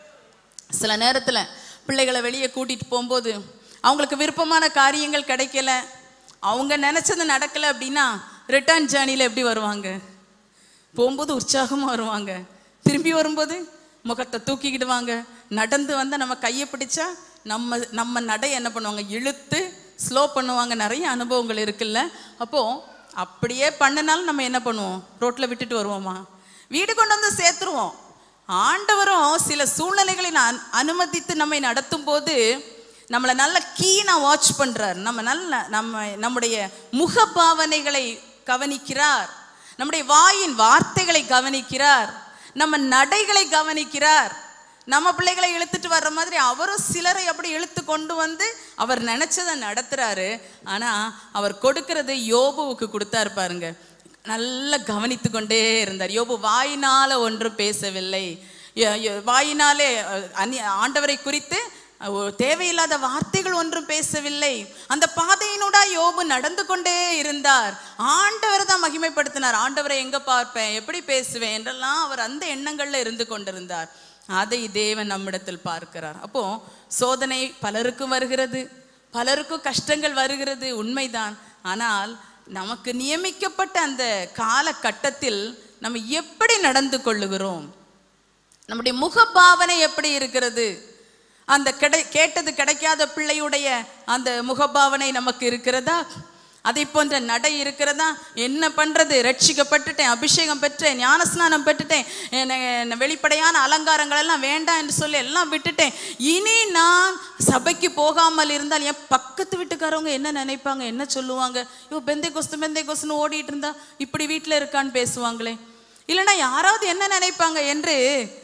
சில நேரத்துல பிள்ளைகளை வெளியே கூட்டிட்டு போகும்போது அவங்களுக்கு விருப்பமான காரியங்கள் கிடைக்கல அவங்க நினைச்சது நடக்கல அப்படின்னா ரிட்டர்ன் ஜேர்னியில் எப்படி வருவாங்க போகும்போது உற்சாகமா வருவாங்க திரும்பி வரும்போது முகத்தை தூக்கிக்கிடுவாங்க நடந்து வந்தால் நம்ம கையை பிடிச்சா நம்ம நம்ம நடை என்ன பண்ணுவாங்க இழுத்து ஸ்லோ பண்ணுவாங்க நிறைய அனுபவங்கள் இருக்குல்ல அப்போ அப்படியே பண்ணினாலும் நம்ம என்ன பண்ணுவோம் ரோட்ல விட்டுட்டு வருவோமா வீடு கொண்டு வந்து சேர்த்துருவோம் ஆண்டவரும் சில சூழ்நிலைகளை நான் அனுமதித்து நம்மை நடத்தும் போது நம்மளை நல்ல கீனா வாட்ச் பண்றார் நம்ம நல்ல நம்ம நம்முடைய முக பாவனைகளை கவனிக்கிறார் நம்முடைய வாயின் வார்த்தைகளை கவனிக்கிறார் நம்ம நடைகளை கவனிக்கிறார் நம்ம பிள்ளைகளை இழுத்துட்டு வர்ற மாதிரி அவரும் சிலரை அப்படி இழுத்து கொண்டு வந்து அவர் நினைச்சதை நடத்துறாரு ஆனா அவர் கொடுக்கிறது யோபுவுக்கு கொடுத்தாரு பாருங்க நல்லா கவனித்து கொண்டே இருந்தார் யோபு வாயினால ஒன்றும் பேசவில்லை ய- ய- வாயினாலே அஹ், அந்நிய ஆண்டவரை குறித்து அஹ், ஒரு தேவையில்லாத வார்த்தைகள் ஒன்றும் பேசவில்லை அந்த பாதையினூடா யோபு நடந்து கொண்டே இருந்தார் ஆண்டவர் தான் மகிமைப்படுத்தினார் ஆண்டவரை எங்க பார்ப்பேன் எப்படி பேசுவேன் என்றெல்லாம் அவர் அந்த எண்ணங்கள்ல இருந்து கொண்டிருந்தார் அதை தேவன் நம்மிடத்தில் பார்க்கிறார் அப்போ சோதனை பலருக்கும் வருகிறது பலருக்கும் கஷ்டங்கள் வருகிறது உண்மைதான் ஆனால் நமக்கு நியமிக்கப்பட்ட அந்த காலகட்டத்தில் நம்ம எப்படி நடந்து கொள்ளுகிறோம் நம்முடைய முகபாவனை எப்படி இருக்கிறது அந்த கிடை கேட்டது கிடைக்காத பிள்ளையுடைய அந்த முகபாவனை நமக்கு இருக்கிறதா அதை போன்ற நடை இருக்கிறதா என்ன பண்றது ரட்சிக்கப்பட்டுட்டேன் அபிஷேகம் பெற்றேன் ஞானஸ்நானம் பெற்றுட்டேன் என்ன- என்ன வெளிப்படையான அலங்காரங்கள் எல்லாம் வேண்டாம் என்று சொல்லி எல்லாம் விட்டுட்டேன் இனி நான் சபைக்கு போகாமல் இருந்தால் என் பக்கத்து வீட்டுக்காரவங்க என்ன நினைப்பாங்க என்ன சொல்லுவாங்க இவ பெந்தை கொஸ்து பெந்தை கொஸ்துன்னு ஓடிட்டு இருந்தா இப்படி வீட்டில் இருக்கான்னு பேசுவாங்களே இல்லைன்னா யாராவது என்ன நினைப்பாங்க என்று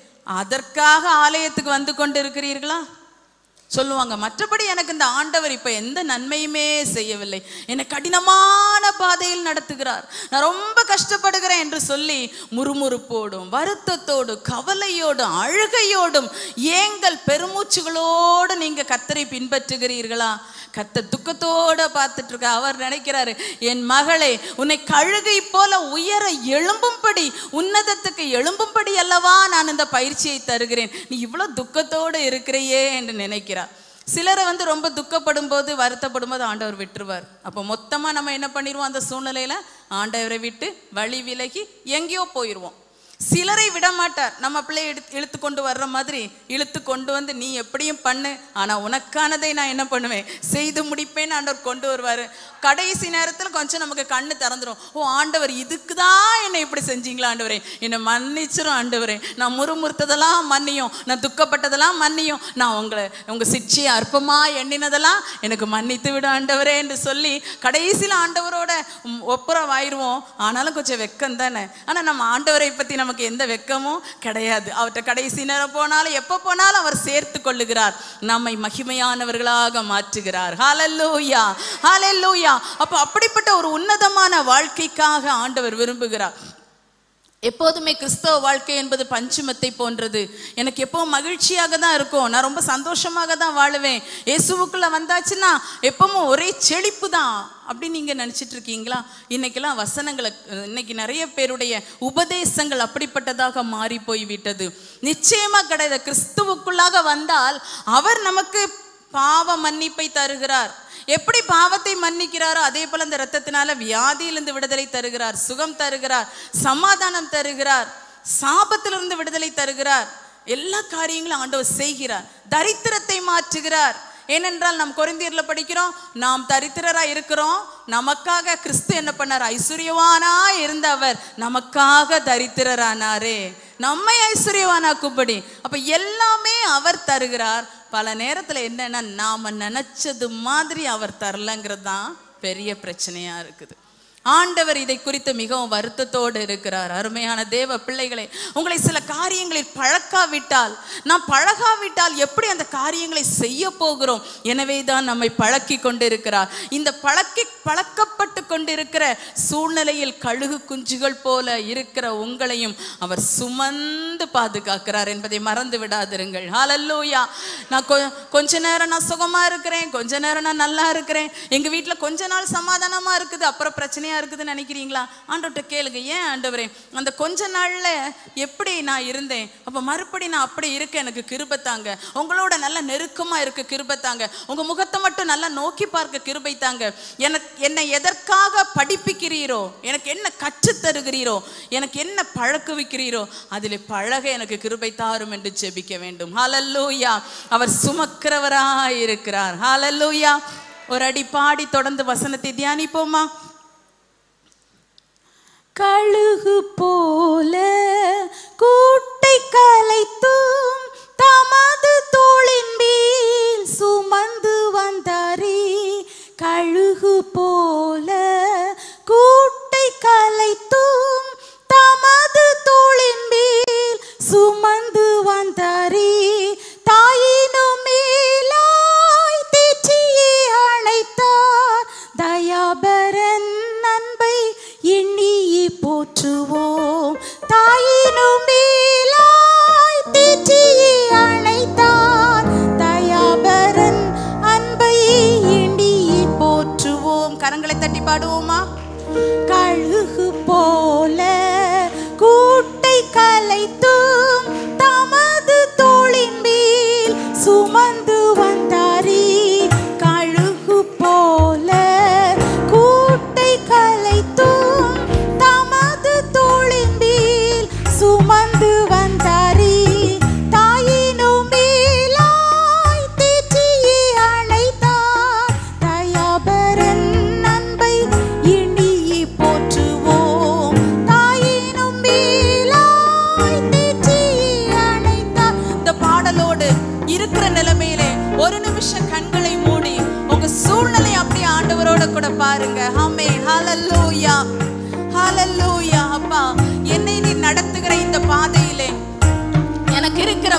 அதற்காக ஆலயத்துக்கு வந்து கொண்டு இருக்கிறீர்களா சொல்லுவாங்க மற்றபடி எனக்கு இந்த ஆண்டவர் இப்ப எந்த நன்மையுமே செய்யவில்லை என்னை கடினமான பாதையில் நடத்துகிறார் நான் ரொம்ப கஷ்டப்படுகிறேன் என்று சொல்லி முறுமுறுப்போடும் வருத்தத்தோடும் கவலையோடும் அழுகையோடும் ஏங்கள் பெருமூச்சுகளோடு நீங்க கத்தரை பின்பற்றுகிறீர்களா கத்த துக்கத்தோட பார்த்துட்டு இருக்க அவர் நினைக்கிறாரு என் மகளே உன்னை கழுகை போல உயர எழும்பும்படி உன்னதத்துக்கு எழும்பும்படி அல்லவா நான் இந்த பயிற்சியை தருகிறேன் நீ இவ்வளவு துக்கத்தோடு இருக்கிறையே என்று நினைக்கிறார் சிலரை வந்து ரொம்ப துக்கப்படும் போது வருத்தப்படும் போது ஆண்டவர் விட்டுருவார் அப்போ மொத்தமா நம்ம என்ன பண்ணிடுவோம் அந்த சூழ்நிலையில ஆண்டவரை விட்டு வழி விலகி எங்கேயோ போயிடுவோம் சிலரை விட மாட்டார் நம்ம பிள்ளை எடுத்து இழுத்து கொண்டு வர்ற மாதிரி இழுத்து கொண்டு வந்து நீ எப்படியும் பண்ணு ஆனா உனக்கானதை நான் என்ன பண்ணுவேன் செய்து முடிப்பேன்னு ஆண்டவர் கொண்டு வருவாரு கடைசி நேரத்துல கொஞ்சம் நமக்கு கண்ணு திறந்துரும் ஓ ஆண்டவர் இதுக்கு தான் என்னை இப்படி செஞ்சீங்களா ஆண்டவரே என்னை மன்னிச்சிரும் ஆண்டவரே நான் முறுமுறுத்ததெல்லாம் மன்னியும் நான் துக்கப்பட்டதெல்லாம் மன்னியும் நான் உங்களை உங்க சிக்ஷையை அற்பமா எண்ணினதெல்லாம் எனக்கு மன்னித்து விடு ஆண்டவரே என்று சொல்லி கடைசியில் ஆண்டவரோட ம், ஒப்புரவாயிருவோம் ஆனாலும் கொஞ்சம் வெக்கம் தானே ஆனா நம்ம ஆண்டவரை பத்தி நமக்கு எந்த வெக்கமும் கிடையாது அவர்கிட்ட கடைசி நேரம் போனாலும் எப்போ போனாலும் அவர் சேர்த்து கொள்ளுகிறார் நம்மை மகிமையானவர்களாக மாற்றுகிறார் ஹalleluya ஹalleluya அப்போ அப்படிப்பட்ட ஒரு உன்னதமான வாழ்க்கைக்காக ஆண்டவர் விரும்புகிறார் எப்போதுமே கிறிஸ்தவ வாழ்க்கை என்பது பஞ்சுமத்தை போன்றது எனக்கு எப்பவும் மகிழ்ச்சியாக தான் இருக்கும் நான் ரொம்ப சந்தோஷமாக தான் வாழுவேன் இயேசுவுக்குள்ள வந்தாச்சுன்னா எப்பவும் ஒரே செழிப்பு தான் அப்படி நீங்க நினைச்சிட்டு இருக்கீங்களா இன்னைக்கெல்லாம் வசனங்களை இன்னைக்கு நிறைய பேருடைய உபதேசங்கள் அப்படிப்பட்டதாக மாறி போய் விட்டது நிச்சயமா கிடையாது கிறிஸ்துவுக்குள்ளாக வந்தால் அவர் நமக்கு பாவ மன்னிப்பை தருகிறார் எப்படி பாவத்தை மன்னிக்கிறாரோ அதே போல இந்த ரத்தத்தினால வியாதியிலிருந்து விடுதலை தருகிறார் சுகம் தருகிறார் சமாதானம் தருகிறார் சாபத்திலிருந்து விடுதலை தருகிறார் எல்லா காரியங்களும் ஆண்டவர் செய்கிறார் தரித்திரத்தை மாற்றுகிறார் ஏனென்றால் நாம் கொரிந்தியர்ல படிக்கிறோம் நாம் தரித்திரரா இருக்கிறோம் நமக்காக கிறிஸ்து என்ன பண்ணார் ஐஸ்வர்யவானா இருந்த அவர் நமக்காக தரித்திரரானாரே நம்மை ஐஸ்வர்யவானாக்கும்படி அப்ப எல்லாமே அவர் தருகிறார் பல நேரத்துல என்னன்னா நாம நினைச்சது மாதிரி அவர் தரலங்கிறது தான் பெரிய பிரச்சனையா இருக்குது ஆண்டவர் இதை குறித்து மிகவும் வருத்தத்தோடு இருக்கிறார் அருமையான தேவ பிள்ளைகளே உங்களை சில காரியங்களில் பழக்காவிட்டால் நாம் பழகாவிட்டால் எப்படி அந்த காரியங்களை செய்ய போகிறோம் எனவே தான் நம்மை பழக்கி கொண்டிருக்கிறார் இந்த பழக்கி பழக்கப்பட்டு கொண்டிருக்கிற சூழ்நிலையில் கழுகு குஞ்சுகள் போல இருக்கிற உங்களையும் அவர் சுமந்து பாதுகாக்கிறார் என்பதை மறந்து விடாதிருங்கள் ஹalleluya நான் கொ- கொஞ்ச நேரம் நான் சுகமா இருக்கிறேன் கொஞ்ச நேரம் நான் நல்லா இருக்கிறேன் எங்க வீட்ல கொஞ்ச நாள் சமாதானமா இருக்குது அப்புறம் பிரச்சனையா இருக்குதுன்னு நினைக்கிறீங்களா ஆண்டவர்கிட்ட கேளுங்க ஏன் ஆண்டவரே அந்த கொஞ்ச நாள்ல எப்படி நான் இருந்தேன் அப்ப மறுபடி நான் அப்படி இருக்க எனக்கு கிருபை தாங்க உங்களோட நல்ல நெருக்கமா இருக்க கிருபை தாங்க உங்க முகத்தை மட்டும் நல்லா நோக்கி பார்க்க கிருபை தாங்க எனக்கு என்னை எதற்காக படிப்பிக்கிறீரோ எனக்கு என்ன கற்றுத் தருகிறீரோ எனக்கு என்ன பழக்குவிக்கிறீரோ அதில் பழக எனக்கு கிருபை தாரும் என்று ஜெபிக்க வேண்டும் ஹalleluya அவர் சுமக்கிறவராய் இருக்கிறார் ஹalleluya ஒரு அடி பாடி தொடர்ந்து வசனத்தை தியானிப்போமா கழுகு போல கூட்டை கலைத்தும் தமது தோளின் மேல் சுமந்து வந்தாரே கழுகு போல கூட்டை கலைத்தும் தமது தோளின் மேல் சுமந்து வந்தாரே தாயினும் மேலாய் தேற்றியே அழைத்தார் தயாபரன் அன்பை எண்ணியே போற்றுவோம் தாயினும் மேலாய் தேற்றியே அழைத்தார் தயாபரன் அன்பை எண்ணியே போற்றுவோம் கரங்களை தட்டி பாடுவோமா கழுகு போல கூட்டை கலைத்தும் தமது தோளின் மேல் சுமந்து வந்தாரே கழுகு போல கூட்டை கலைத்தும் தமது தோளின் மேல் சுமந்து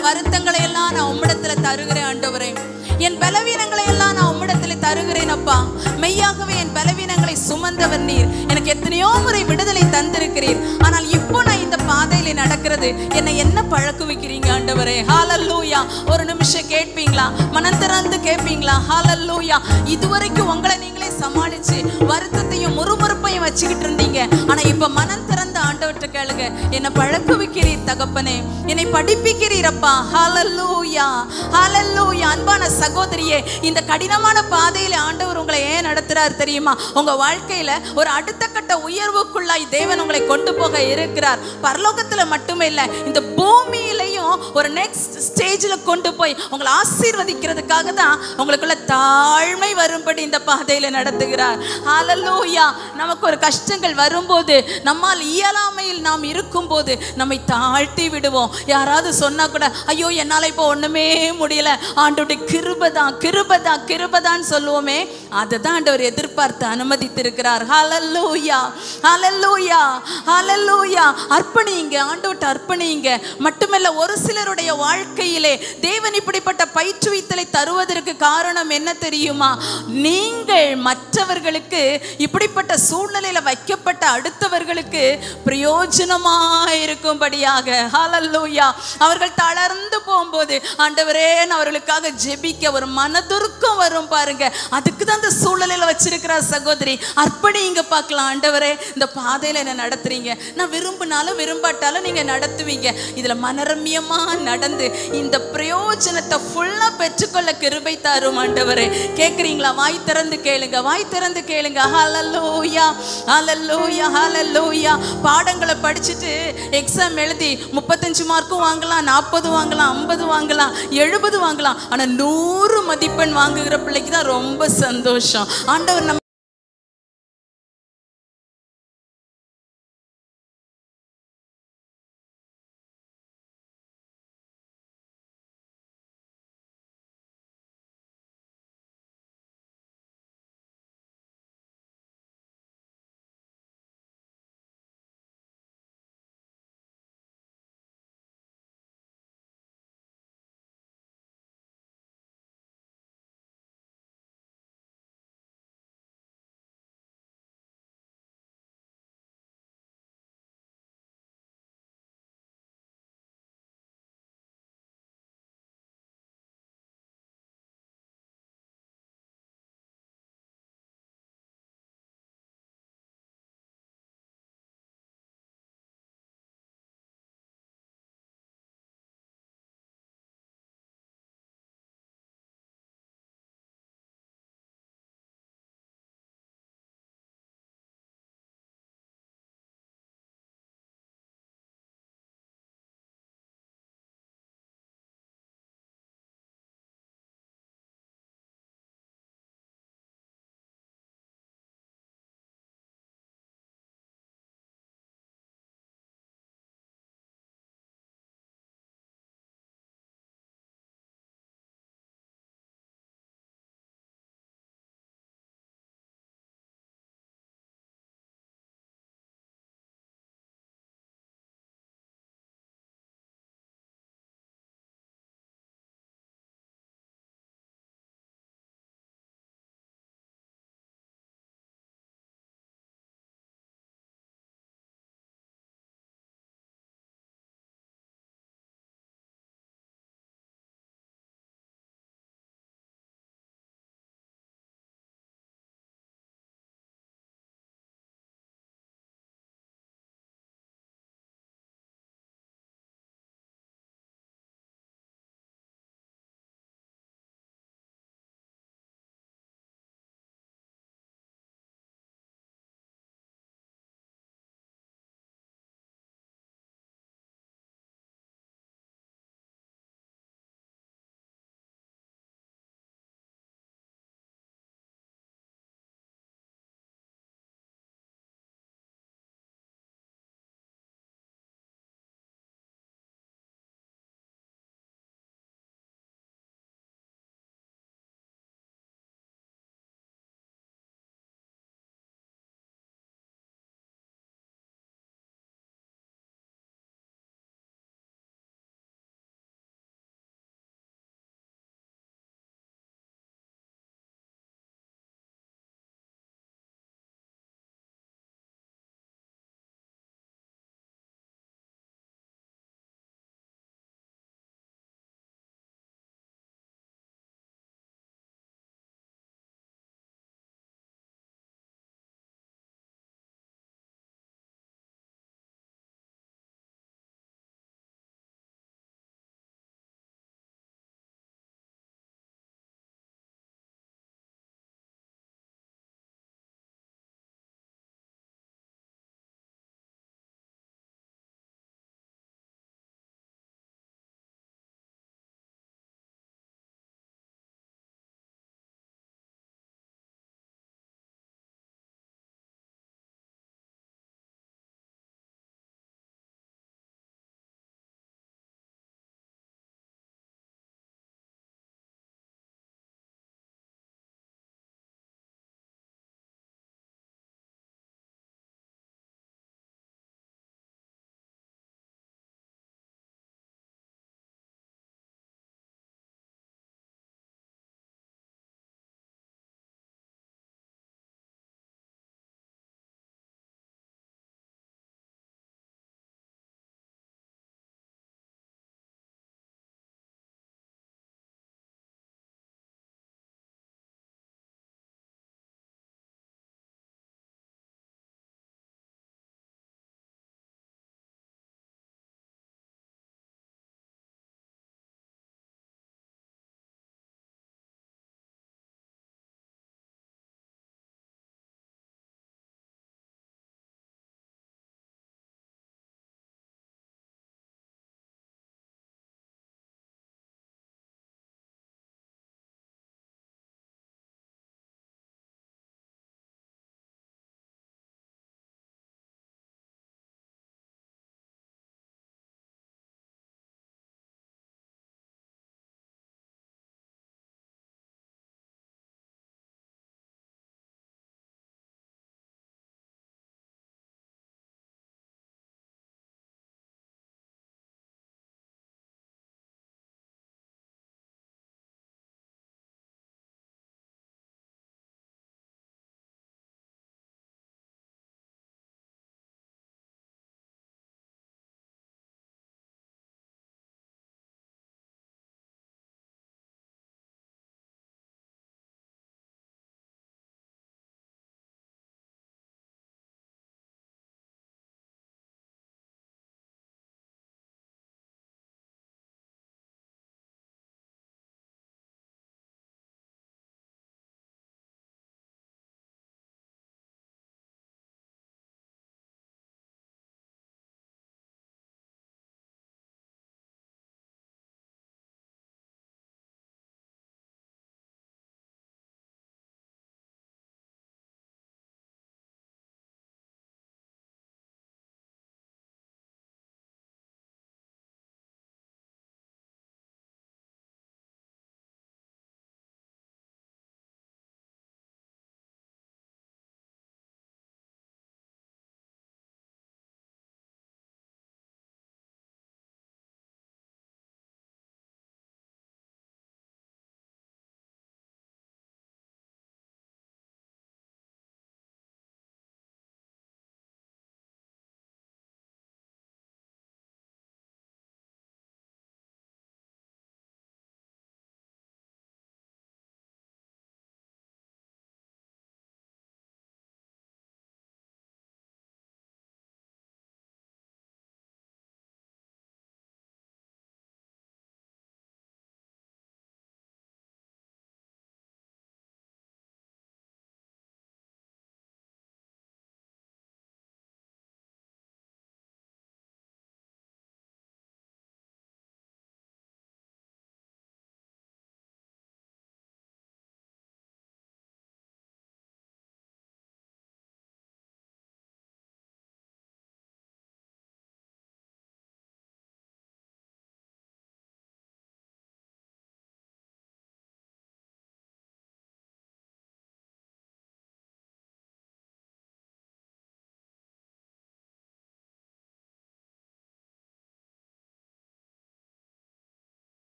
வருத்தங்களை எல்லாம் நான் உம்மிடத்துல தருகிறேன் ஆண்டவரே என் பலவீனங்களை எல்லாம் நான் உம்மிடத்துல தருகிறேன் அப்பா மெய்யாகவே என் பலவீனங்களை சுமந்தவர் நீர் எனக்கு எத்தனையோ முறை விடுதலை தந்திருக்கிறீர் ஆனால் இப்போ நான் இந்த பாதையில நடக்கிறது என்னை என்ன பழக்குவிக்கிறீங்க ஆண்டவரே ஹாலல்லூயா ஒரு நிமிஷம் கேட்பீங்களா மனம் திறந்து கேட்பீங்களா ஹாலல்லூயா இதுவரைக்கும் உங்களை நீங்களே சமாளிச்சு வருத்தத்தையும் முறுமுறுப்பையும் வச்சுக்கிட்டு இருந்தீங்க ஆனா இப்ப மனம் திறந்த ஆண்டவர்கிட்ட கேளுங்க என்னை பழக்குவிக்கிறீர் தகப்பனே என்னை படிப்பிக்கிறீர் அப்பா ஹாலல்லூயா ஹாலல்லூயா அன்பான சகோதரியே இந்த கடினமான பாதையில ஆண்டவர் உங்களை ஏன் நடத்துறார் தெரியுமா உங்க வாழ்க்கையில ஒரு அடுத்த கட்ட உயர்வுக்குள்ளாய் தேவன் உங்களை கொண்டு போக இருக்கிறார் பரலோகத்துல மட்டுமே இல்ல இந்த பூமியிலையும் ஒரு நெக்ஸ்ட் ஸ்டேஜ்ல கொண்டு போய் உங்களை ஆசீர்வதிக்கிறதுக்காக தான் உங்களுக்குள்ள தாழ்மை வரும்படி இந்த பாதையில நடத்துகிறார் ஹalleluya நமக்கு ஒரு கஷ்டங்கள் வரும்போது நம்மால் இயலாமையில் நாம் இருக்கும்போது நம்மை தாழ்த்தி விடுவோம் யாராவது சொன்னா கூட ஐயோ என்னால இப்போ ஒண்ணுமே முடியல ஆண்டோடைய கிருபதான் கிருபதான் கிருபதான் சொல்லுவோமே அதை தான் ஆண்டவர் எதிர்பார்த்து அனுமதித்திருக்கிறார் ஹalleluya ஹalleluya ஹalleluya அர்ப்பணிங்க ஆண்டோட்ட அர்ப்பணிங்க மட்டுமல்ல ஒரு சிலருடைய வாழ்க்கையிலே தேவன் இப்படிப்பட்ட பயிற்றுவித்தலை தருவதற்கு காரணம் என்ன தெரியுமா நீங்கள் மற்றவர்களுக்கு இப்படிப்பட்ட சூழ்நிலையில வைக்கப்பட்ட அடுத்தவர்களுக்கு பிரயோஜனமா இருக்கும்படியாக ஹalleluya அவர்கள் தளர்ந்து போகும்போது ஆண்டவரே நான் அவர்களுக்காக ஜெபிக்க ஒரு மனதுருக்கம் வரும் பாருங்க அதுக்கு தான் இந்த சூழ்நிலையில வச்சிருக்கிறார் சகோதரி அர்ப்பணிங்க பார்க்கலாம் ஆண்டவரே இந்த பாதையில என்ன நடத்துறீங்க நான் விரும்பினாலும் விரும்பாட்டாலும் நீங்க நடத்துவீங்க இதுல மனரம்யமா நடந்து இந்த பிரயோஜனத்தை ஃபுல்லா பெற்றுக்கொள்ள கிருபை தாரும் ஆண்டவரே கேக்குறீங்களா வாய் திறந்து கேளுங்க வாய் திறந்து கேளுங்க ஹalleluya ஹalleluya ஹalleluya பாடங்களை படிச்சுட்டு எக்ஸாம் எழுதி முப்பத்தஞ்சு மார்க்கும் வாங்கலாம் நாற்பது வாங்கலாம் ஐம்பது வாங்கலாம் எழுபது வாங்கலாம் ஆனா நூறு மதிப்பெண் வாங்குகிற பிள்ளைக்கு தான் ரொம்ப சந்தோஷம் ஆண்டவர் நம்ம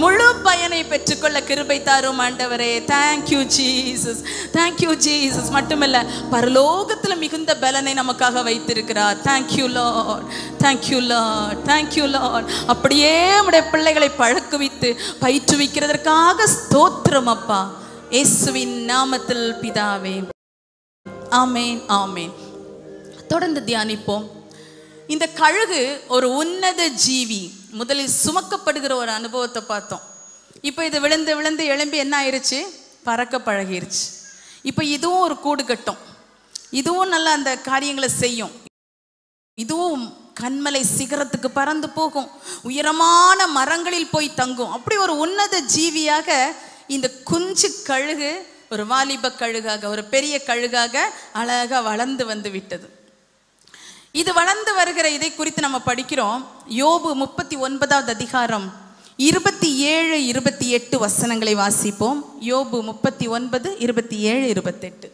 முழு பயனை பெற்றுக்கொள்ள கிருபை தாரும் ஆண்டவரே தேங்க்யூ ஜீசஸ் தேங்க்யூ ஜீசஸ் மட்டுமல்ல பரலோகத்துல மிகுந்த பலனை நமக்காக வைத்திருக்கிறார் thank you lord thank you lord thank you lord அப்படியே உடைய பிள்ளைகளை பழக்குவித்து பயிற்றுவிக்கிறதற்காக ஸ்தோத்திரம் அப்பா இயேசுவின் நாமத்தில் பிதாவே ஆமேன் ஆமேன் தொடர்ந்து தியானிப்போம் இந்த கழுகு ஒரு உன்னத ஜீவி முதலில் சுமக்கப்படுகிற ஒரு அனுபவத்தை பார்த்தோம் இப்போ இது விழுந்து விழுந்து எழும்பி என்ன ஆயிருச்சு பறக்க பழகிருச்சு இப்போ இதுவும் ஒரு கூடு கட்டும் இதுவும் நல்ல அந்த காரியங்களை செய்யும் இதுவும் கண்மலை சிகரத்துக்கு பறந்து போகும் உயரமான மரங்களில் போய் தங்கும் அப்படி ஒரு உன்னத ஜீவியாக இந்த குஞ்சு கழுகு ஒரு வாலிப கழுகாக ஒரு பெரிய கழுகாக அழகா வளர்ந்து வந்து விட்டது இது வளர்ந்து வருகிற இதை குறித்து நம்ம படிக்கிறோம் யோபு முப்பத்தி ஒன்பதாவது அதிகாரம் இருபத்தி ஏழு இருபத்தி எட்டு வசனங்களை வாசிப்போம் யோபு முப்பத்தி ஒன்பது இருபத்தி ஏழு இருபத்தெட்டு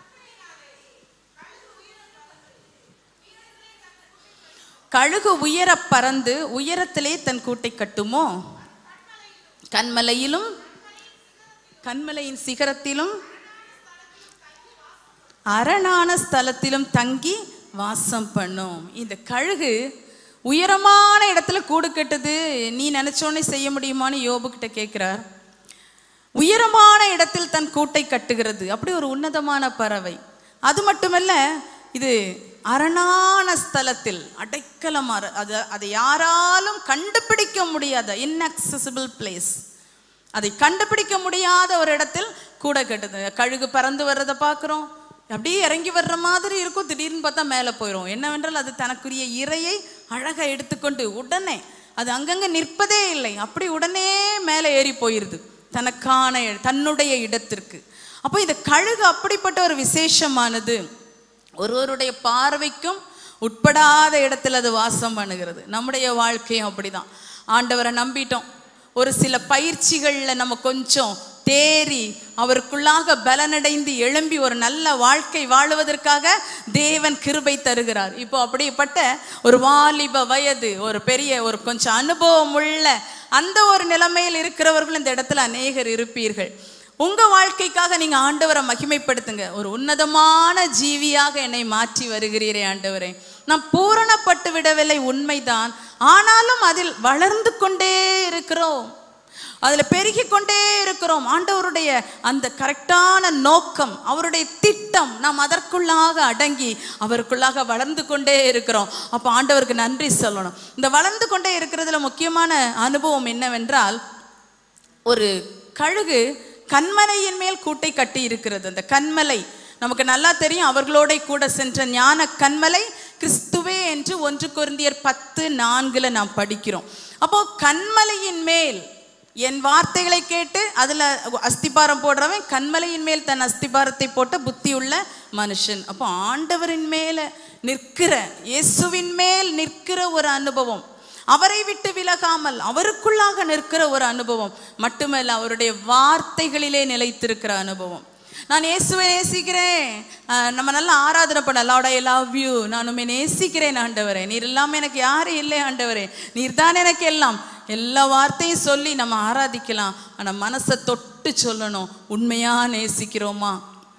கழுகு உயர பறந்து உயரத்திலே தன் கூட்டை கட்டுமோ கண்மலையிலும் கண்மலையின் சிகரத்திலும் அரணான ஸ்தலத்திலும் தங்கி வாசம் பண்ணும் இந்த கழுகு உயரமான இடத்துல கூடு கட்டுது நீ நினைச்சோன்னே செய்ய முடியுமான்னு யோபு கிட்ட கேட்கிறார் உயரமான இடத்தில் தன் கூட்டை கட்டுகிறது அப்படி ஒரு உன்னதமான பறவை அது மட்டுமல்ல இது அரணான ஸ்தலத்தில் அடைக்கலமாக அது அதை யாராலும் கண்டுபிடிக்க முடியாத inaccessible பிளேஸ் அதை கண்டுபிடிக்க முடியாத ஒரு இடத்தில் கூட கட்டுது கழுகு பறந்து வர்றதை பார்க்குறோம் அப்படியே இறங்கி வர்ற மாதிரி இருக்கும் திடீர்னு பார்த்தா மேலே போயிடும் என்னவென்றால் அது தனக்குரிய இரையை அழகாக எடுத்துக்கொண்டு உடனே அது அங்கங்கே நிற்பதே இல்லை அப்படி உடனே மேலே ஏறி போயிடுது தனக்கான இட- தன்னுடைய இடத்திற்கு அப்போ இந்த கழுகு அப்படிப்பட்ட ஒரு விசேஷமானது ஒருவருடைய பார்வைக்கும் உட்படாத இடத்துல அது வாசம் பண்ணுகிறது நம்முடைய வாழ்க்கையும் அப்படிதான் ஆண்டவரை நம்பிட்டோம் ஒரு சில பயிற்சிகளில் நம்ம கொஞ்சம் தேறி அவருக்குள்ளாக பலனடைந்து எழும்பி ஒரு நல்ல வாழ்க்கை வாழுவதற்காக தேவன் கிருபை தருகிறார் இப்போ அப்படிப்பட்ட ஒரு வாலிப வயது ஒரு பெரிய ஒரு கொஞ்சம் அனுபவம் உள்ள அந்த ஒரு நிலைமையில் இருக்கிறவர்கள் இந்த இடத்துல அநேகர் இருப்பீர்கள் உங்க வாழ்க்கைக்காக நீங்க ஆண்டவரை மகிமைப்படுத்துங்க ஒரு உன்னதமான ஜீவியாக என்னை மாற்றி வருகிறீரே ஆண்டவரே நாம் பூரணப்பட்டு விடவில்லை உண்மைதான் ஆனாலும் அதில் வளர்ந்து கொண்டே இருக்கிறோம் அதில் பெருகி கொண்டே இருக்கிறோம் ஆண்டவருடைய அந்த கரெக்டான நோக்கம் அவருடைய திட்டம் நாம் அதற்குள்ளாக அடங்கி அவருக்குள்ளாக வளர்ந்து கொண்டே இருக்கிறோம் அப்போ ஆண்டவருக்கு நன்றி சொல்லணும் இந்த வளர்ந்து கொண்டே இருக்கிறதுல முக்கியமான அனுபவம் என்னவென்றால் ஒரு கழுகு கண்மலையின் மேல் கூட்டை கட்டி இருக்கிறது அந்த கண்மலை நமக்கு நல்லா தெரியும் அவர்களோட கூட சென்ற ஞான கண்மலை கிறிஸ்துவே என்று ஒன்று கொரிந்தியர் பத்து நான்குல நாம் படிக்கிறோம் அப்போ கண்மலையின் மேல் என் வார்த்தைகளை கேட்டு அதுல அஸ்திபாரம் போடுறவன் கண்மலையின் மேல் தன் அஸ்திபாரத்தை போட்ட புத்தியுள்ள மனுஷன் அப்போ ஆண்டவரின் மேல நிற்கிற இயேசுவின் மேல் நிற்கிற ஒரு அனுபவம் அவரை விட்டு விலகாமல் அவருக்குள்ளாக நிற்கிற ஒரு அனுபவம் மட்டுமல்ல அவருடைய வார்த்தைகளிலே நிலைத்திருக்கிற அனுபவம் நான் இயேசுவை நேசிக்கிறேன் ஆஹ் நம்ம நல்லா ஆராதனை பண்ண லார்ட் ஐ லவ் யூ நான் உண்மை நேசிக்கிறேன் ஆண்டவரே நீர் இல்லாமல் எனக்கு யாரும் இல்லை ஆண்டவரே நீர் தான் எனக்கு எல்லாம் எல்லா வார்த்தையும் சொல்லி நம்ம ஆராதிக்கலாம் ஆனால் மனசை தொட்டு சொல்லணும் உண்மையா நேசிக்கிறோமா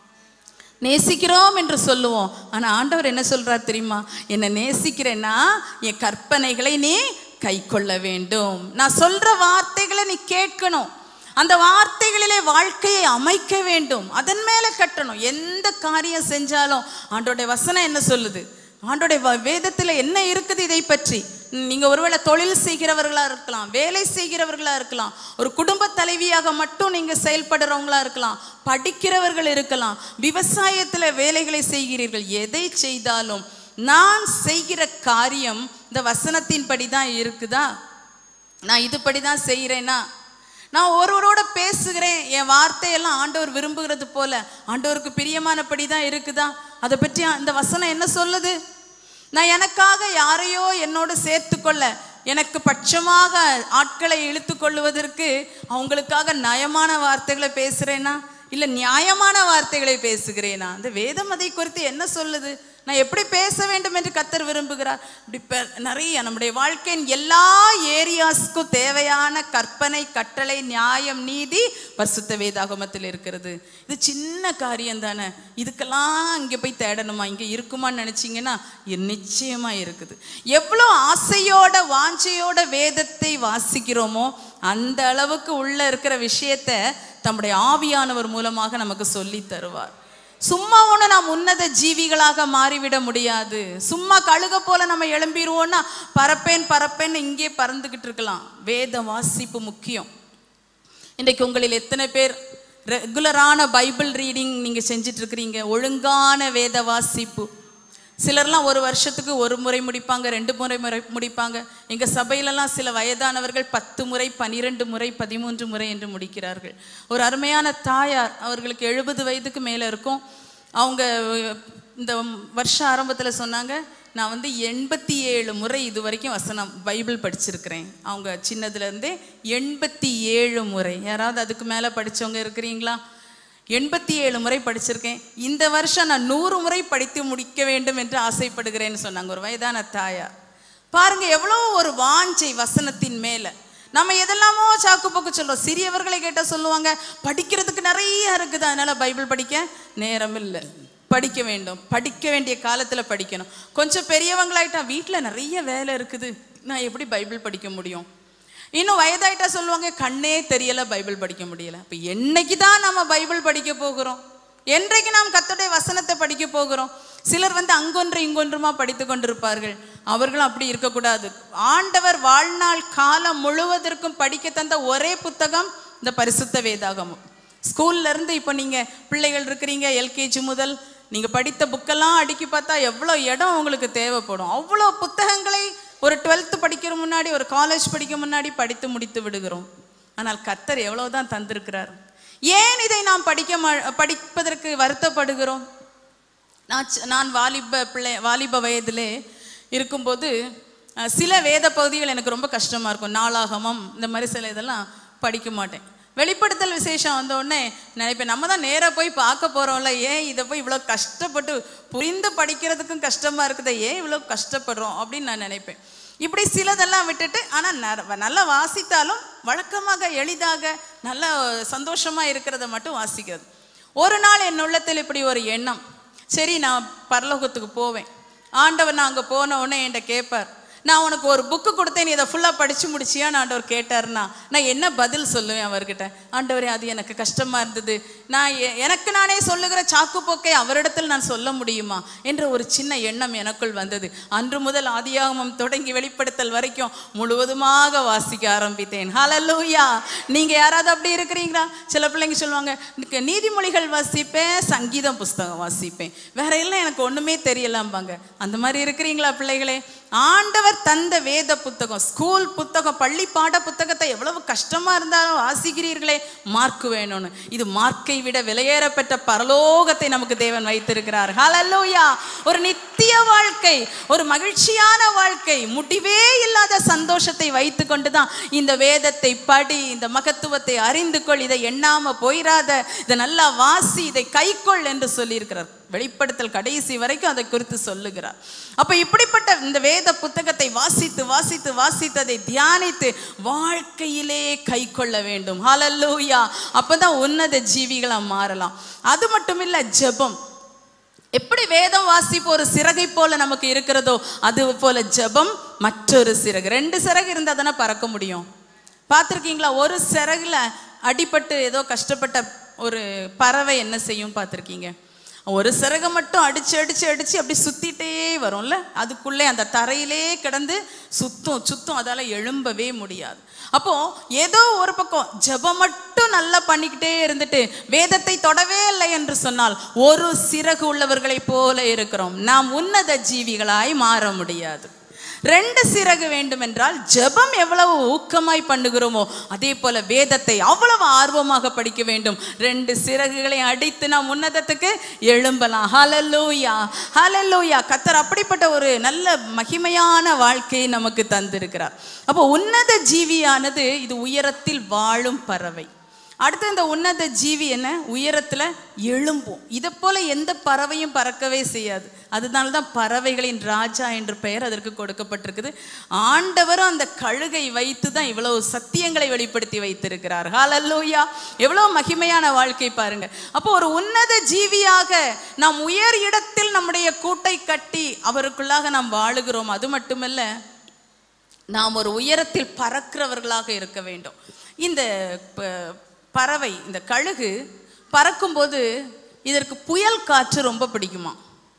நேசிக்கிறோம் என்று சொல்லுவோம் ஆனா ஆண்டவர் என்ன சொல்றார் தெரியுமா என்னை நேசிக்கிறேன்னா என் கற்பனைகளை நீ கை கொள்ள வேண்டும் நான் சொல்ற வார்த்தைகளை நீ கேட்கணும் அந்த வார்த்தைகளிலே வாழ்க்கையை அமைக்க வேண்டும் அதன் மேல கட்டணும் எந்த காரியம் செஞ்சாலும் ஆண்டோடைய வசனம் என்ன சொல்லுது ஆண்டோடைய வ- வேதத்துல என்ன இருக்குது இதை பற்றி நீங்க ஒருவேளை தொழில் செய்கிறவர்களா இருக்கலாம் வேலை செய்கிறவர்களா இருக்கலாம் ஒரு குடும்ப தலைவியாக மட்டும் நீங்க செயல்படுறவங்களா இருக்கலாம் படிக்கிறவர்கள் இருக்கலாம் விவசாயத்துல வேலைகளை செய்கிறீர்கள் எதை செய்தாலும் நான் செய்கிற காரியம் இந்த வசனத்தின்படி தான் இருக்குதா நான் இதுபடி தான் செய்கிறேன்னா நான் ஒருவரோட பேசுகிறேன் என் வார்த்தையெல்லாம் ஆண்டவர் விரும்புகிறது போல ஆண்டவருக்கு பிரியமானபடி தான் இருக்குதா அதை பற்றி அந்த வசனம் என்ன சொல்லுது நான் எனக்காக யாரையோ என்னோடு சேர்த்துக்கொள்ள எனக்கு பட்சமாக ஆட்களை இழுத்து கொள்வதற்கு அவங்களுக்காக நயமான வார்த்தைகளை பேசுகிறேனா இல்லை நியாயமான வார்த்தைகளை பேசுகிறேனா இந்த வேதம் அதை குறித்து என்ன சொல்லுது நான் எப்படி பேச வேண்டும் என்று கத்தர் விரும்புகிறார் இப்படி பெ- நிறைய நம்முடைய வாழ்க்கையின் எல்லா ஏரியாஸ்க்கும் தேவையான கற்பனை கட்டளை நியாயம் நீதி பரிசுத்த வேதாகமத்தில் இருக்கிறது இது சின்ன காரியம் தானே இதுக்கெல்லாம் இங்கே போய் தேடணுமா இங்கே இருக்குமான்னு நினச்சிங்கன்னா நிச்சயமா இருக்குது எவ்வளோ ஆசையோட வாஞ்சையோட வேதத்தை வாசிக்கிறோமோ அந்த அளவுக்கு உள்ள இருக்கிற விஷயத்த தம்முடைய ஆவியானவர் மூலமாக நமக்கு சொல்லி தருவார் சும்மா ஒன்று நாம் உன்னத ஜீவிகளாக மாறிவிட முடியாது சும்மா கழுக போல நம்ம எழும்பிடுவோம்னா பறப்பேன் பறப்பேன்னு இங்கே பறந்துக்கிட்டு இருக்கலாம் வேத வாசிப்பு முக்கியம் இன்றைக்கு உங்களில் எத்தனை பேர் ரெகுலரான பைபிள் ரீடிங் நீங்கள் செஞ்சுட்டு இருக்கிறீங்க ஒழுங்கான வேத வாசிப்பு சிலர்லாம் ஒரு வருஷத்துக்கு ஒரு முறை முடிப்பாங்க ரெண்டு முறை முறை முடிப்பாங்க எங்கள் சபையிலலாம் சில வயதானவர்கள் பத்து முறை பனிரெண்டு முறை பதிமூன்று முறை என்று முடிக்கிறார்கள் ஒரு அருமையான தாயார் அவர்களுக்கு எழுபது வயதுக்கு மேலே இருக்கும் அவங்க இந்த வருஷம் ஆரம்பத்தில் சொன்னாங்க நான் வந்து எண்பத்தி ஏழு முறை இது வரைக்கும் வசனம் பைபிள் படிச்சிருக்கிறேன் அவங்க சின்னதுலேருந்தே எண்பத்தி ஏழு முறை யாராவது அதுக்கு மேலே படிச்சவங்க இருக்கிறீங்களா எண்பத்தி ஏழு முறை படிச்சிருக்கேன் இந்த வருஷம் நான் நூறு முறை படித்து முடிக்க வேண்டும் என்று ஆசைப்படுகிறேன்னு சொன்னாங்க ஒரு வயதான தாயார் பாருங்க எவ்வளோ ஒரு வாஞ்சை வசனத்தின் மேலே நம்ம எதெல்லாமோ சாக்கு போக்கு சொல்றோம் சிறியவர்களை கேட்டால் சொல்லுவாங்க படிக்கிறதுக்கு நிறைய இருக்குது அதனால பைபிள் படிக்க நேரம் இல்லை படிக்க வேண்டும் படிக்க வேண்டிய காலத்தில் படிக்கணும் கொஞ்சம் பெரியவங்களாயிட்டா வீட்டில் நிறைய வேலை இருக்குது நான் எப்படி பைபிள் படிக்க முடியும் இன்னும் வயதாயிட்டா சொல்லுவாங்க கண்ணே தெரியல பைபிள் படிக்க முடியல அப்ப என்னைக்கு தான் நம்ம பைபிள் படிக்க போகிறோம் என்றைக்கு நாம் கர்த்தருடைய வசனத்தை படிக்க போகிறோம் சிலர் வந்து அங்கொன்று இங்கொன்றுமா படித்து கொண்டிருப்பார்கள் அவர்களும் அப்படி இருக்கக்கூடாது ஆண்டவர் வாழ்நாள் காலம் முழுவதற்கும் படிக்க தந்த ஒரே புத்தகம் இந்த பரிசுத்த வேதாகமம் ஸ்கூல்ல இருந்து இப்போ நீங்க பிள்ளைகள் இருக்கிறீங்க எல்கேஜி முதல் நீங்க படித்த புக்கெல்லாம் அடுக்கி பார்த்தா எவ்வளோ இடம் உங்களுக்கு தேவைப்படும் அவ்வளோ புத்தகங்களை ஒரு டுவெல்த்து படிக்கிற முன்னாடி ஒரு காலேஜ் படிக்க முன்னாடி படித்து முடித்து விடுகிறோம் ஆனால் கர்த்தர் எவ்வளவுதான் தந்திருக்கிறார் ஏன் இதை நாம் படிக்க மா- படிப்பதற்கு வருத்தப்படுகிறோம் நான் சி- நான் வாலிப பிள்ளை வாலிப வயதிலே இருக்கும்போது அஹ், சில வேத பகுதிகள் எனக்கு ரொம்ப கஷ்டமாக இருக்கும் நாளாகமம் இந்த மாதிரி சில இதெல்லாம் படிக்க மாட்டேன் வெளிப்படுத்தல் விசேஷம் வந்த உடனே நினைப்பேன் நம்ம தான் நேராக போய் பார்க்க போகிறோம்ல ஏன் இதை போய் இவ்வளோ கஷ்டப்பட்டு புரிந்து படிக்கிறதுக்கும் கஷ்டமாக இருக்குதே ஏன் இவ்வளோ கஷ்டப்படுறோம் அப்படின்னு நான் நினைப்பேன் இப்படி சிலதெல்லாம் விட்டுட்டு ஆனால் நல்லா வாசித்தாலும் வழக்கமாக எளிதாக நல்ல சந்தோஷமாக இருக்கிறத மட்டும் வாசிக்கிறது ஒரு நாள் என் உள்ளத்தில் இப்படி ஒரு எண்ணம் சரி நான் பரலோகத்துக்கு போவேன் ஆண்டவர் நான் அங்கே போன உடனே என்கிட்ட கேட்பார் நான் உனக்கு ஒரு புக்கு கொடுத்தேன் நீ இதை ஃபுல்லாக படித்து முடிச்சியான்னு ஆண்டவர் கேட்டார்னா நான் என்ன பதில் சொல்லுவேன் அவர்கிட்ட ஆண்டவரே அது எனக்கு கஷ்டமாக இருந்தது நான் எ- எனக்கு நானே சொல்லுகிற சாக்கு போக்கை அவரிடத்தில் நான் சொல்ல முடியுமா என்ற ஒரு சின்ன எண்ணம் எனக்குள் வந்தது அன்று முதல் ஆதியாகமம் தொடங்கி வெளிப்படுத்தல் வரைக்கும் முழுவதுமாக வாசிக்க ஆரம்பித்தேன் ஹalleluya நீங்க யாராவது அப்படி இருக்கிறீங்களா சில பிள்ளைங்க சொல்லுவாங்க "எனக்கு நீதிமொழிகள் வாசிப்பேன் சங்கீதம் புஸ்தகம் வாசிப்பேன் வேற எல்லாம் எனக்கு ஒண்ணுமே தெரியலாம்பாங்க அந்த மாதிரி இருக்கிறீங்களா பிள்ளைகளே ஆண்டவர் தந்த வேத புத்தகம் ஸ்கூல் புத்தகம் பள்ளி பாட புத்தகத்தை எவ்வளவு கஷ்டமா இருந்தாலும் வாசிக்கிறீர்களே மார்க் வேணும்னு இது மார்க்கை விட விலையேறப்பெற்ற பரலோகத்தை நமக்கு தேவன் வைத்திருக்கிறார் ஹalleluya ஒரு நித்திய வாழ்க்கை ஒரு மகிழ்ச்சியான வாழ்க்கை முடிவே இல்லாத சந்தோஷத்தை வைத்து கொண்டு தான் இந்த வேதத்தை படி இந்த மகத்துவத்தை அறிந்து கொள் இதை எண்ணாம போயிராத இதை நல்லா வாசி இதை கைக்கொள் என்று சொல்லியிருக்கிறார் வெளிப்படுத்தல் கடைசி வரைக்கும் அதை குறித்து சொல்லுகிறார் அப்ப இப்படிப்பட்ட இந்த வேத புத்தகத்தை வாசித்து வாசித்து வாசித்து அதை தியானித்து வாழ்க்கையிலே கை கொள்ள வேண்டும் ஹalleluya அப்பதான் உன்னத ஜீவிகளா மாறலாம் அது மட்டும் இல்ல ஜெபம் எப்படி வேதம் வாசிப்பு ஒரு சிறகை போல நமக்கு இருக்கிறதோ அது போல ஜெபம் மற்றொரு சிறகு ரெண்டு சிறகு இருந்தால் தானே பறக்க முடியும் பார்த்துருக்கீங்களா ஒரு சிறகுல அடிபட்டு ஏதோ கஷ்டப்பட்ட ஒரு பறவை என்ன செய்யும் பார்த்துருக்கீங்க ஒரு சிறகை மட்டும் அடிச்சு அடிச்சு அடிச்சு அப்படி சுத்திட்டே வரும்ல அதுக்குள்ளே அந்த தரையிலே கிடந்து சுத்தும் சுத்தும் அதால எழும்பவே முடியாது அப்போ ஏதோ ஒரு பக்கம் ஜெபம் மட்டும் நல்லா பண்ணிக்கிட்டே இருந்துட்டு வேதத்தை தொடவே இல்லை என்று சொன்னால் ஒரு சிறகு உள்ளவர்களைப் போல இருக்கிறோம் நாம் உன்னத ஜீவிகளாய் மாற முடியாது ரெண்டு சிறகு வேண்டும் என்றால் ஜெபம் எவ்வளவு ஊக்கமாய் பண்ணுகிறோமோ அதே போல வேதத்தை அவ்வளவு ஆர்வமாக படிக்க வேண்டும் ரெண்டு சிறகுகளை அடித்து நாம் உன்னதத்துக்கு எழும்பலாம் ஹalleluya ஹalleluya கத்தர் அப்படிப்பட்ட ஒரு நல்ல மகிமையான வாழ்க்கையை நமக்கு தந்திருக்கிறார் அப்போ உன்னத ஜீவியானது இது உயரத்தில் வாழும் பறவை அடுத்து இந்த உன்னத ஜீவி என்ன உயரத்துல எழும்பும் இதை போல எந்த பறவையும் பறக்கவே செய்யாது அதனால தான் பறவைகளின் ராஜா என்று பெயர் அதற்கு கொடுக்கப்பட்டிருக்குது ஆண்டவரும் அந்த கழுகை வைத்து தான் இவ்வளவு சத்தியங்களை வெளிப்படுத்தி வைத்திருக்கிறார் ஹalleluya எவ்வளவு மகிமையான வாழ்க்கை பாருங்க அப்போ ஒரு உன்னத ஜீவியாக நாம் உயர் இடத்தில் நம்முடைய கூட்டை கட்டி அவருக்குள்ளாக நாம் வாழுகிறோம் அது மட்டுமல்ல நாம் ஒரு உயரத்தில் பறக்கிறவர்களாக இருக்க வேண்டும் இந்த ப- பறவை இந்த கழுகு பறக்கும்போது இதற்கு புயல் காற்று ரொம்ப பிடிக்குமா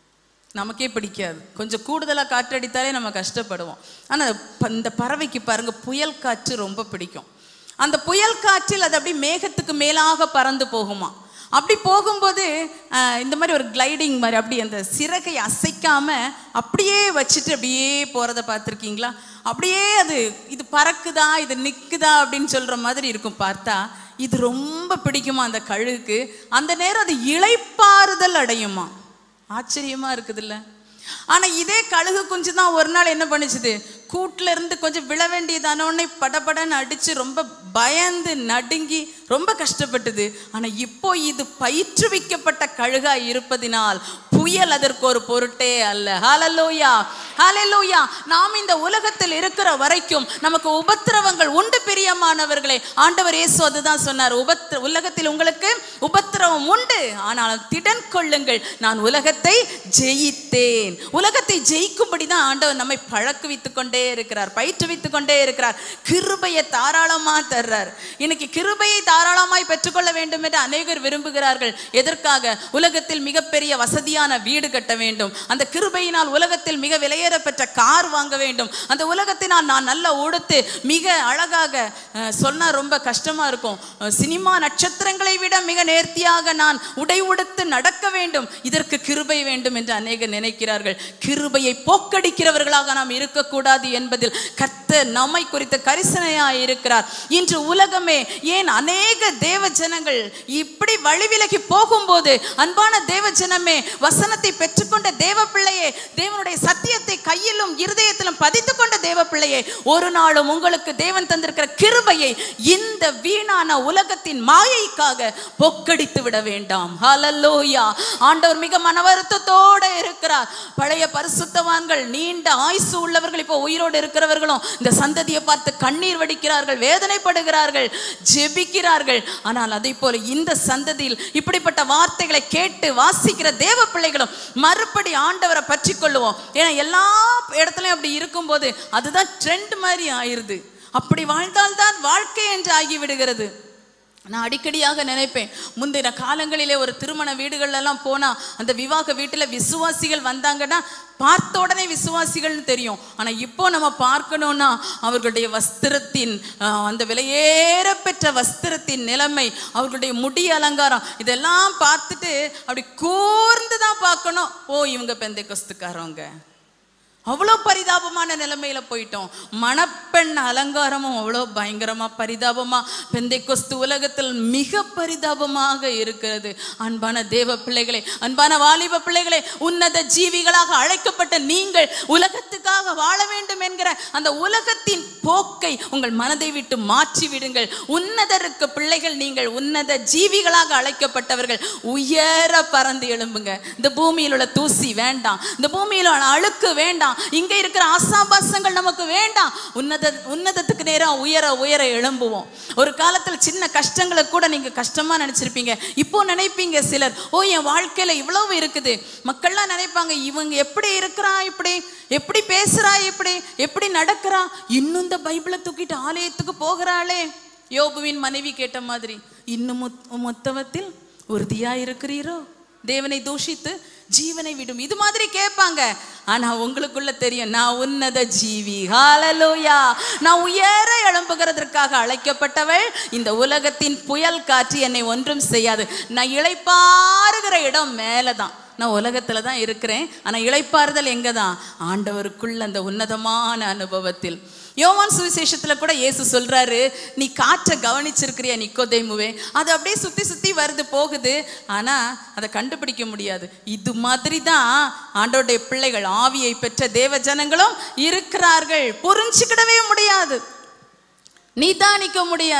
நமக்கே பிடிக்காது கொஞ்சம் கூடுதலாக காற்றடித்தாலே நம்ம கஷ்டப்படுவோம் ஆனால் இந்த பறவைக்கு பாருங்க புயல் காற்று ரொம்ப பிடிக்கும் அந்த புயல் காற்றில் அது அப்படியே மேகத்துக்கு மேலாக பறந்து போகுமா அப்படி போகும்போது ஆஹ், இந்த மாதிரி ஒரு கிளைடிங் மாதிரி அப்படி அந்த சிறகை அசைக்காம அப்படியே வச்சுட்டு அப்படியே போகிறத பார்த்துருக்கீங்களா அப்படியே அது இது பறக்குதா இது நிற்குதா அப்படின்னு சொல்கிற மாதிரி இருக்கும் பார்த்தா இது ரொம்ப பிடிக்குமா அந்த கழுகுக்கு அந்த நேரம் அது இளைப்பாறுதல் அடையுமா ஆச்சரியமா இருக்குதுல்ல ஆனா இதே கழுகு குஞ்சு தான் ஒரு நாள் என்ன பண்ணுச்சுது கூட்டுல இருந்து கொஞ்சம் விழ வேண்டியதானோடனே படபடன்னு அடிச்சு ரொம்ப பயந்து நடுங்கி ரொம்ப கஷ்டப்பட்டது ஆனா இப்போ இது பயிற்றுவிக்கப்பட்ட கழுகா இருப்பதினால் புயல் அதற்கு ஒரு பொருட்டே அல்ல ஹalleluya ஹalleluya நாம் இந்த உலகத்தில் இருக்கிற வரைக்கும் நமக்கு உபத்திரவங்கள் உண்டு பிரியமானவர்களே ஆண்டவர் இயேசு அதுதான் சொன்னார் உபத்திர உலகத்தில் உங்களுக்கு உபத்திரவம் உண்டு ஆனால் திடன் கொள்ளுங்கள் நான் உலகத்தை ஜெயித்தேன் உலகத்தை ஜெயிக்கும்படி தான் ஆண்டவர் நம்மை பழக்குவித்துக் கொண்டே இருக்கிறார் பயிற்றுவித்துக் கொண்டே இருக்கிறார் கிருபையை தாராளமா தர்றார் இன்னைக்கு கிருபையை தாராளமாய் பெற்றுக்கொள்ள வேண்டும் என்று அநேகர் விரும்புகிறார்கள் எதற்காக உலகத்தில் மிகப்பெரிய வசதியான வீடு கட்ட வேண்டும் அந்த கிருபையினால் உலகத்தில் மிக விலையேற பெற்ற கார் வாங்க வேண்டும் அந்த உலகத்தினால் நான் நல்ல உடுத்து மிக அழகாக அஹ், சொன்னா ரொம்ப கஷ்டமா இருக்கும் அஹ், சினிமா நட்சத்திரங்களை விட மிக நேர்த்தியாக நான் உடை உடுத்து நடக்க வேண்டும் இதற்கு கிருபை வேண்டும் என்று அநேகர் நினைக்கிறார்கள் கிருபையை போக்கடிக்கிறவர்களாக நாம் இருக்கக்கூடாது என்பதில் கர்த்தர் நம்மை குறித்து கரிசனையாய் இருக்கிறார் இன்று உலகமே ஏன் அநேக தேவ ஜனங்கள் இப்படி வழிவிலகி போகும்போது அன்பான தேவ ஜனமே வசனத்தை பெற்றுக்கொண்ட தேவ பிள்ளையே தேவனுடைய சத்தியத்தை கையிலும் இருதயத்திலும் பதித்துக் கொண்ட தேவ பிள்ளையே ஒரு நாளும் உங்களுக்கு தேவன் தந்திருக்கிற கிருபையை இந்த வீணான உலகத்தின் மாயைக்காக பொக்கடித்து விட வேண்டாம் ஹalleluya ஆண்டவர் மிக மனவருத்தத்தோட இருக்கிறார் பழைய பரிசுத்தவான்கள் நீண்ட ஆயுசு உள்ளவர்கள் இப்போ உயிரோடு இருக்கிறவர்களும் இந்த சந்ததியை பார்த்து கண்ணீர் வடிக்கிறார்கள் வேதனைப்படுகிறார்கள் ஜெபிக்கிறார்கள் ஆனால் அதே போல இந்த சந்ததியில் இப்படிப்பட்ட வார்த்தைகளை கேட்டு வாசிக்கிற தேவ பிள்ளைகளும் மறுபடி ஆண்டவரை பற்றி கொள்ளுவோம் ஏன்னா எல்லா இடத்துலயும் அப்படி இருக்கும்போது அதுதான் ட்ரெண்ட் மாதிரி ஆயிருது அப்படி வாழ்ந்தால்தான் வாழ்க்கை என்று ஆகிவிடுகிறது நான் அடிக்கடியாக நினைப்பேன் முந்தின காலங்களிலே ஒரு திருமண வீடுகள்ல எல்லாம் போனா அந்த விவாக வீட்டுல விசுவாசிகள் வந்தாங்கன்னா பார்த்த உடனே விசுவாசிகள்னு தெரியும் ஆனா இப்போ நம்ம பார்க்கணும்னா அவர்களுடைய வஸ்திரத்தின் ஆஹ், அந்த விலையேற பெற்ற வஸ்திரத்தின் நிலைமை அவர்களுடைய முடி அலங்காரம் இதெல்லாம் பார்த்துட்டு அப்படி கூர்ந்து தான் பார்க்கணும் ஓ இவங்க பெந்தை கொஸ்துக்காரவங்க அவ்வளோ பரிதாபமான நிலைமையில போயிட்டோம் மணப்பெண் அலங்காரமும் அவ்வளோ பயங்கரமா பரிதாபமா பெந்தை கொஸ்து உலகத்தில் மிக பரிதாபமாக இருக்கிறது அன்பான தேவ பிள்ளைகளே அன்பான வாலிப பிள்ளைகளே உன்னத ஜீவிகளாக அழைக்கப்பட்ட நீங்கள் உலகத்துக்காக வாழ வேண்டும் என்கிற அந்த உலகத்தின் போக்கை உங்கள் மனதை விட்டு மாற்றி விடுங்கள் உன்னதருக்கு பிள்ளைகள் நீங்கள் உன்னத ஜீவிகளாக அழைக்கப்பட்டவர்கள் உயர பறந்து எழும்புங்க இந்த பூமியில் உள்ள தூசி வேண்டாம் இந்த பூமியில் உள்ள அழுக்கு வேண்டாம் இங்க இருக்கிற ஆசாபாசங்கள் நமக்கு வேண்டாம் உன்னத உன்னதத்துக்கு நேரம் உயர உயர எழும்புவோம் ஒரு காலத்துல சின்ன கஷ்டங்களை கூட நீங்க கஷ்டமா நினைச்சிருப்பீங்க இப்போ நினைப்பீங்க சிலர் ஓ என் வாழ்க்கையில இவ்வளவு இருக்குது மக்கள்லாம் நினைப்பாங்க இவங்க எப்படி இருக்கிறா இப்படி எப்படி பேசுறா இப்படி எப்படி நடக்கிறா இன்னும் இந்த பைபிளை தூக்கிட்டு ஆலயத்துக்கு போகிறாளே யோபுவின் மனைவி கேட்ட மாதிரி இன்னும் மொத்- மொத்தவத்தில் உறுதியா இருக்கிறீரோ தேவனை தூஷித்து ஜீவனை விடும் இது மாதிரி கேட்பாங்க ஆனா உங்களுக்குள்ள தெரியும் நான் உன்னத ஜீவி ஹalleluya நான் உயர எழும்புகிறதற்காக அழைக்கப்பட்டவள் இந்த உலகத்தின் புயல் காற்று என்னை ஒன்றும் செய்யாது நான் இளைப்பாறுகிற இடம் மேலே தான் நான் உலகத்துல தான் இருக்கிறேன் ஆனா இளைப்பாறுதல் எங்க தான் ஆண்டவருக்குள்ள அந்த உன்னதமான அனுபவத்தில் யோவான் சுவிசேஷத்துல கூட இயேசு சொல்றாரு நீ காற்றை கவனிச்சிருக்கிறியா நிக்கோதேமுவே அது அப்படியே சுத்தி சுத்தி வருது போகுது ஆனா அதை கண்டுபிடிக்க முடியாது இது மாதிரி தான் ஆண்டவருடைய பிள்ளைகள் ஆவியை பெற்ற தேவ ஜனங்களும் இருக்கிறார்கள் புரிஞ்சுக்கிடவே முடியாது நிதானிக்க முடியாது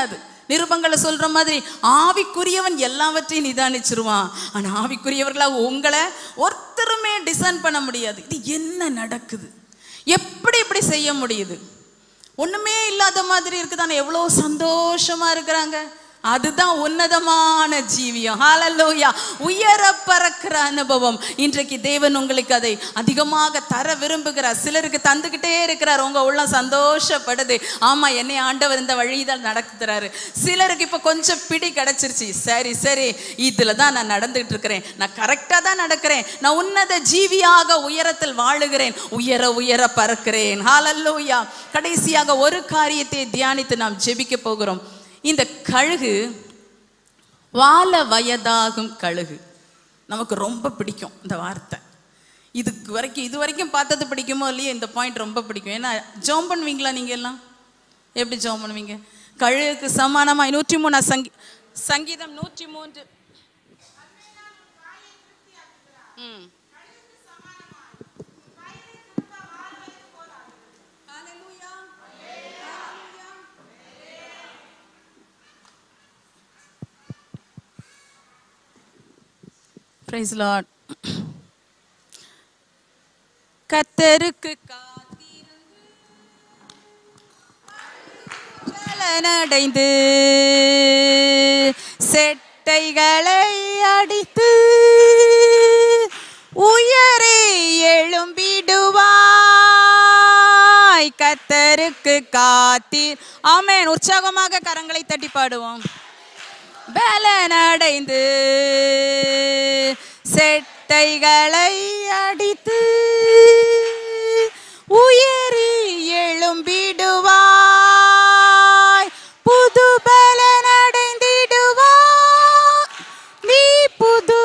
நிருபங்களை சொல்ற மாதிரி ஆவிக்குரியவன் எல்லாவற்றையும் நிதானிச்சிருவான் ஆனா ஆவிக்குரியவர்களா உங்களை ஒருத்தருமே டிசைன் பண்ண முடியாது இது என்ன நடக்குது எப்படி இப்படி செய்ய முடியுது ஒண்ணுமே இல்லாத மாதிரி இருக்குதானே எவ்வளோ சந்தோஷமா இருக்கிறாங்க அதுதான் உன்னதமான ஜீவியம் ஹalleluya உயர பறக்கிற அனுபவம் இன்றைக்கு தேவன் உங்களுக்கு அதை அதிகமாக தர விரும்புகிறார் சிலருக்கு தந்துக்கிட்டே இருக்கிறார் உங்க உள்ளம் சந்தோஷப்படுது ஆமா என்னை ஆண்டவர் இந்த வழிதான் நடத்துறாரு சிலருக்கு இப்போ கொஞ்சம் பிடி கிடைச்சிருச்சு சரி சரி இதுல தான் நான் நடந்துகிட்டு இருக்கிறேன் நான் கரெக்டாக தான் நடக்கிறேன் நான் உன்னத ஜீவியாக உயரத்தில் வாழுகிறேன் உயர உயர பறக்கிறேன் ஹalleluya கடைசியாக ஒரு காரியத்தை தியானித்து நாம் ஜெபிக்க போகிறோம் இந்த கழுகு வால வயதாகும் கழுகு நமக்கு ரொம்ப பிடிக்கும் இந்த வார்த்தை இதுக்கு வரைக்கும் இது வரைக்கும் பார்த்தது பிடிக்குமோ இல்லையோ இந்த பாயிண்ட் ரொம்ப பிடிக்கும் ஏன்னா ஜோம் பண்ணுவீங்களா நீங்க எல்லாம் எப்படி ஜோம் பண்ணுவீங்க கழுகுக்கு சமானமாய் நூற்றி மூணா சங்கி சங்கீதம் நூற்றி மூன்று ம் Praise the Lord. கத்தருக்கு காத்திருந்து செட்டைகளை அடித்து உயரே எழும்பிடுவாய் கத்தருக்கு காத்தீர் ஆமென் உற்சாகமாக கரங்களை தட்டி பாடுவோம் பலனடைந்து செட்டைகளை அடித்து உயரி எழும்பிடுவாய் புது பலனடைந்திடுவாய் நீ புது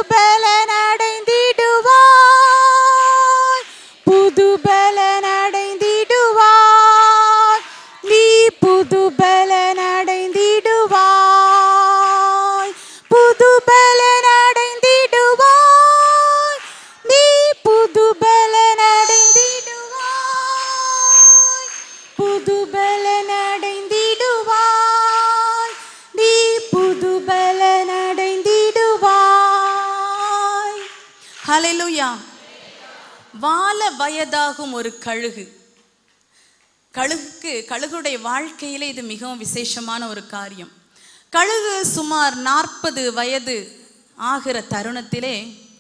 பலனடைந்திடுவாய் புது பலனடைந்திடுவாய் நீ புது பலனடைந்திடுவாய் புது பலனடைந்திடுவாய் நீ புது பலனடைந்திடுவாய் புது பலனடைந்திடுவாய் நீ புது பலனடைந்திடுவாய் ஹalleluya வால வயதாகும் ஒரு கழுகு கழுகுக்கு கழுகுடைய வாழ்க்கையிலே இது மிகவும் விசேஷமான ஒரு காரியம் கழுகு சுமார் நாற்பது வயது ஆகிற தருணத்திலே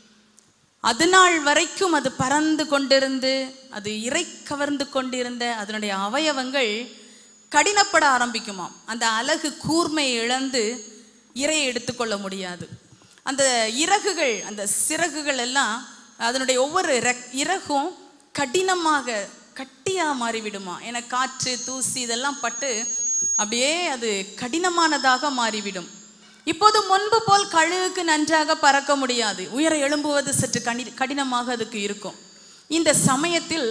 அது நாள் வரைக்கும் அது பறந்து கொண்டிருந்து அது இறை கவர்ந்து கொண்டிருந்த அதனுடைய அவயவங்கள் கடினப்பட ஆரம்பிக்குமாம் அந்த அழகு கூர்மை இழந்து இரையை எடுத்துக்கொள்ள முடியாது அந்த இறகுகள் அந்த சிறகுகள் எல்லாம் அதனுடைய ஒவ்வொரு ரெக் இறகும் கடினமாக கட்டியாக மாறிவிடுமா ஏன்னா காற்று தூசி இதெல்லாம் பட்டு அப்படியே அது கடினமானதாக மாறிவிடும் இப்போது முன்பு போல் கழுகுக்கு நன்றாக பறக்க முடியாது உயர எழும்புவது சற்று கடி கடினமாக அதுக்கு இருக்கும் இந்த சமயத்தில்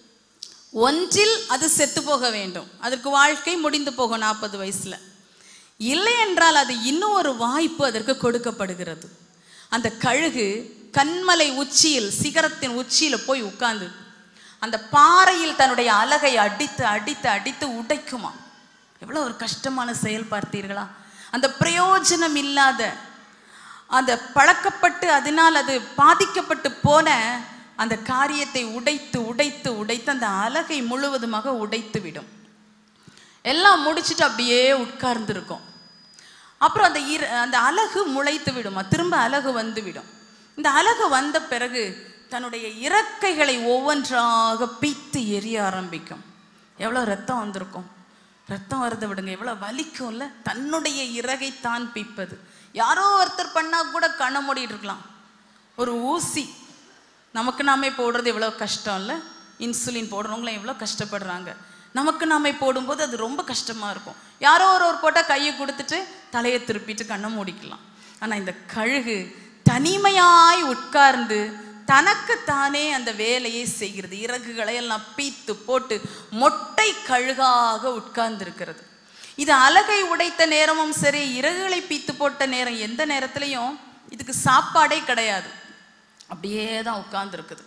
ஒன்றில் அது செத்து போக வேண்டும் அதற்கு வாழ்க்கை முடிந்து போகும் நாற்பது வயசுல இல்லை என்றால் அது இன்னும் ஒரு வாய்ப்பு அதற்கு கொடுக்கப்படுகிறது அந்த கழுகு கண்மலை உச்சியில் சிகரத்தின் உச்சியில போய் உட்கார்ந்து அந்த பாறையில் தன்னுடைய அலகை அடித்து அடித்து அடித்து உடைக்குமா எவ்வளோ ஒரு கஷ்டமான செயல் பார்த்தீர்களா அந்த பிரயோஜனம் இல்லாத அந்த பழக்கப்பட்டு அதனால் அது பாதிக்கப்பட்டு போன அந்த காரியத்தை உடைத்து உடைத்து உடைத்து அந்த அலகை முழுவதுமாக உடைத்து விடும் எல்லாம் முடிச்சுட்டு அப்படியே உட்கார்ந்து இருக்கும் அப்புறம் அந்த இர அந்த அலகு முளைத்து விடுமா திரும்ப அலகு வந்து விடும் இந்த அலகு வந்த பிறகு தன்னுடைய இறக்கைகளை ஒவ்வொன்றாக பீத்து எரிய ஆரம்பிக்கும் எவ்வளோ ரத்தம் வந்திருக்கும் ரத்தம் வரதை விடுங்க எவ்வளோ வலிக்கும்ல தன்னுடைய இறகை தான் பீப்பது யாரோ ஒருத்தர் பண்ணா கூட கண்ண மூடிட்டு இருக்கலாம் ஒரு ஊசி நமக்கு நாமே போடுறது எவ்வளோ கஷ்டம் இல்லை இன்சுலின் போடுறவங்களாம் எவ்வளோ கஷ்டப்படுறாங்க நமக்கு நாமே போடும்போது அது ரொம்ப கஷ்டமாக இருக்கும் யாரோ ஒரு ஒரு போட்டால் கையை கொடுத்துட்டு தலையை திருப்பிட்டு கண்ணை மூடிக்கலாம் ஆனால் இந்த கழுகு தனிமையாய் உட்கார்ந்து தனக்கு தானே அந்த வேலையை செய்கிறது இறகுகளை எல்லாம் பீத்து போட்டு மொட்டை கழுகாக உட்கார்ந்து இருக்கிறது இது அலகை உடைத்த நேரமும் சரி இறகுகளை பீத்து போட்ட நேரம் எந்த நேரத்துலையும் இதுக்கு சாப்பாடே கிடையாது அப்படியே தான் உட்கார்ந்து இருக்குது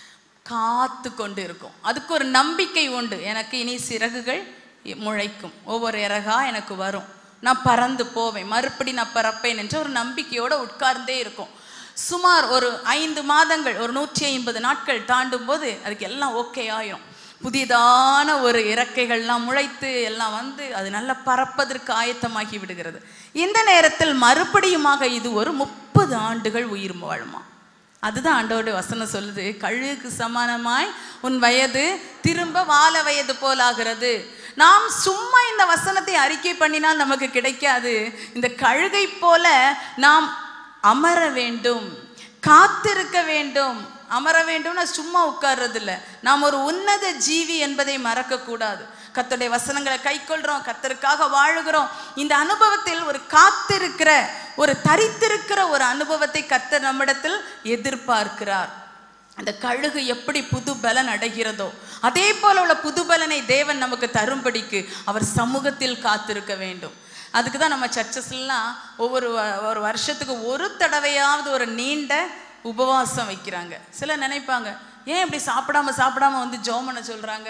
காத்து கொண்டு இருக்கும் அதுக்கு ஒரு நம்பிக்கை உண்டு எனக்கு இனி சிறகுகள் முளைக்கும் ஒவ்வொரு இறகா எனக்கு வரும் நான் பறந்து போவேன் மறுபடி நான் பறப்பேன் என்ற ஒரு நம்பிக்கையோட உட்கார்ந்தே இருக்கும் சுமார் ஒரு ஐந்து மாதங்கள் ஒரு நூற்றி ஐம்பது நாட்கள் தாண்டும் போது அதுக்கு எல்லாம் ஓகே ஆயிரும் புதிதான ஒரு இறக்கைகள்லாம் முளைத்து எல்லாம் வந்து அது நல்லா பறப்பதற்கு ஆயத்தமாகி விடுகிறது இந்த நேரத்தில் மறுபடியுமாக இது ஒரு முப்பது ஆண்டுகள் உயிர் வாழுமா அதுதான் ஆண்டவருடைய வசனம் சொல்லுது கழுகுக்கு சமானமாய் உன் வயது திரும்ப வால வயது போலாகிறது நாம் சும்மா இந்த வசனத்தை அறிக்கை பண்ணினால் நமக்கு கிடைக்காது இந்த கழுகை போல நாம் அமர வேண்டும் காத்திருக்க வேண்டும் அமர வேண்டும்னா சும்மா உட்கார்றது இல்ல நாம் ஒரு உன்னத ஜீவி என்பதை மறக்க கூடாது கர்த்தருடைய வசனங்களை கைக்கொள்றோம் கத்தருக்காக வாழுகிறோம் இந்த அனுபவத்தில் ஒரு காத்திருக்கிற ஒரு தரித்திருக்கிற ஒரு அனுபவத்தை கர்த்தர் நம்மிடத்தில் எதிர்பார்க்கிறார் அந்த கழுகு எப்படி புது பலன் அடைகிறதோ அதே போல உள்ள புது பலனை தேவன் நமக்கு தரும்படிக்கு அவர் சமூகத்தில் காத்திருக்க வேண்டும் அதுக்கு தான் நம்ம சர்ச்சஸ்லாம் ஒவ்வொரு வ- ஒரு வருஷத்துக்கு ஒரு தடவையாவது ஒரு நீண்ட உபவாசம் வைக்கிறாங்க சிலர் நினைப்பாங்க ஏன் இப்படி சாப்பிடாம சாப்பிடாம வந்து ஜோம் பண்ண சொல்றாங்க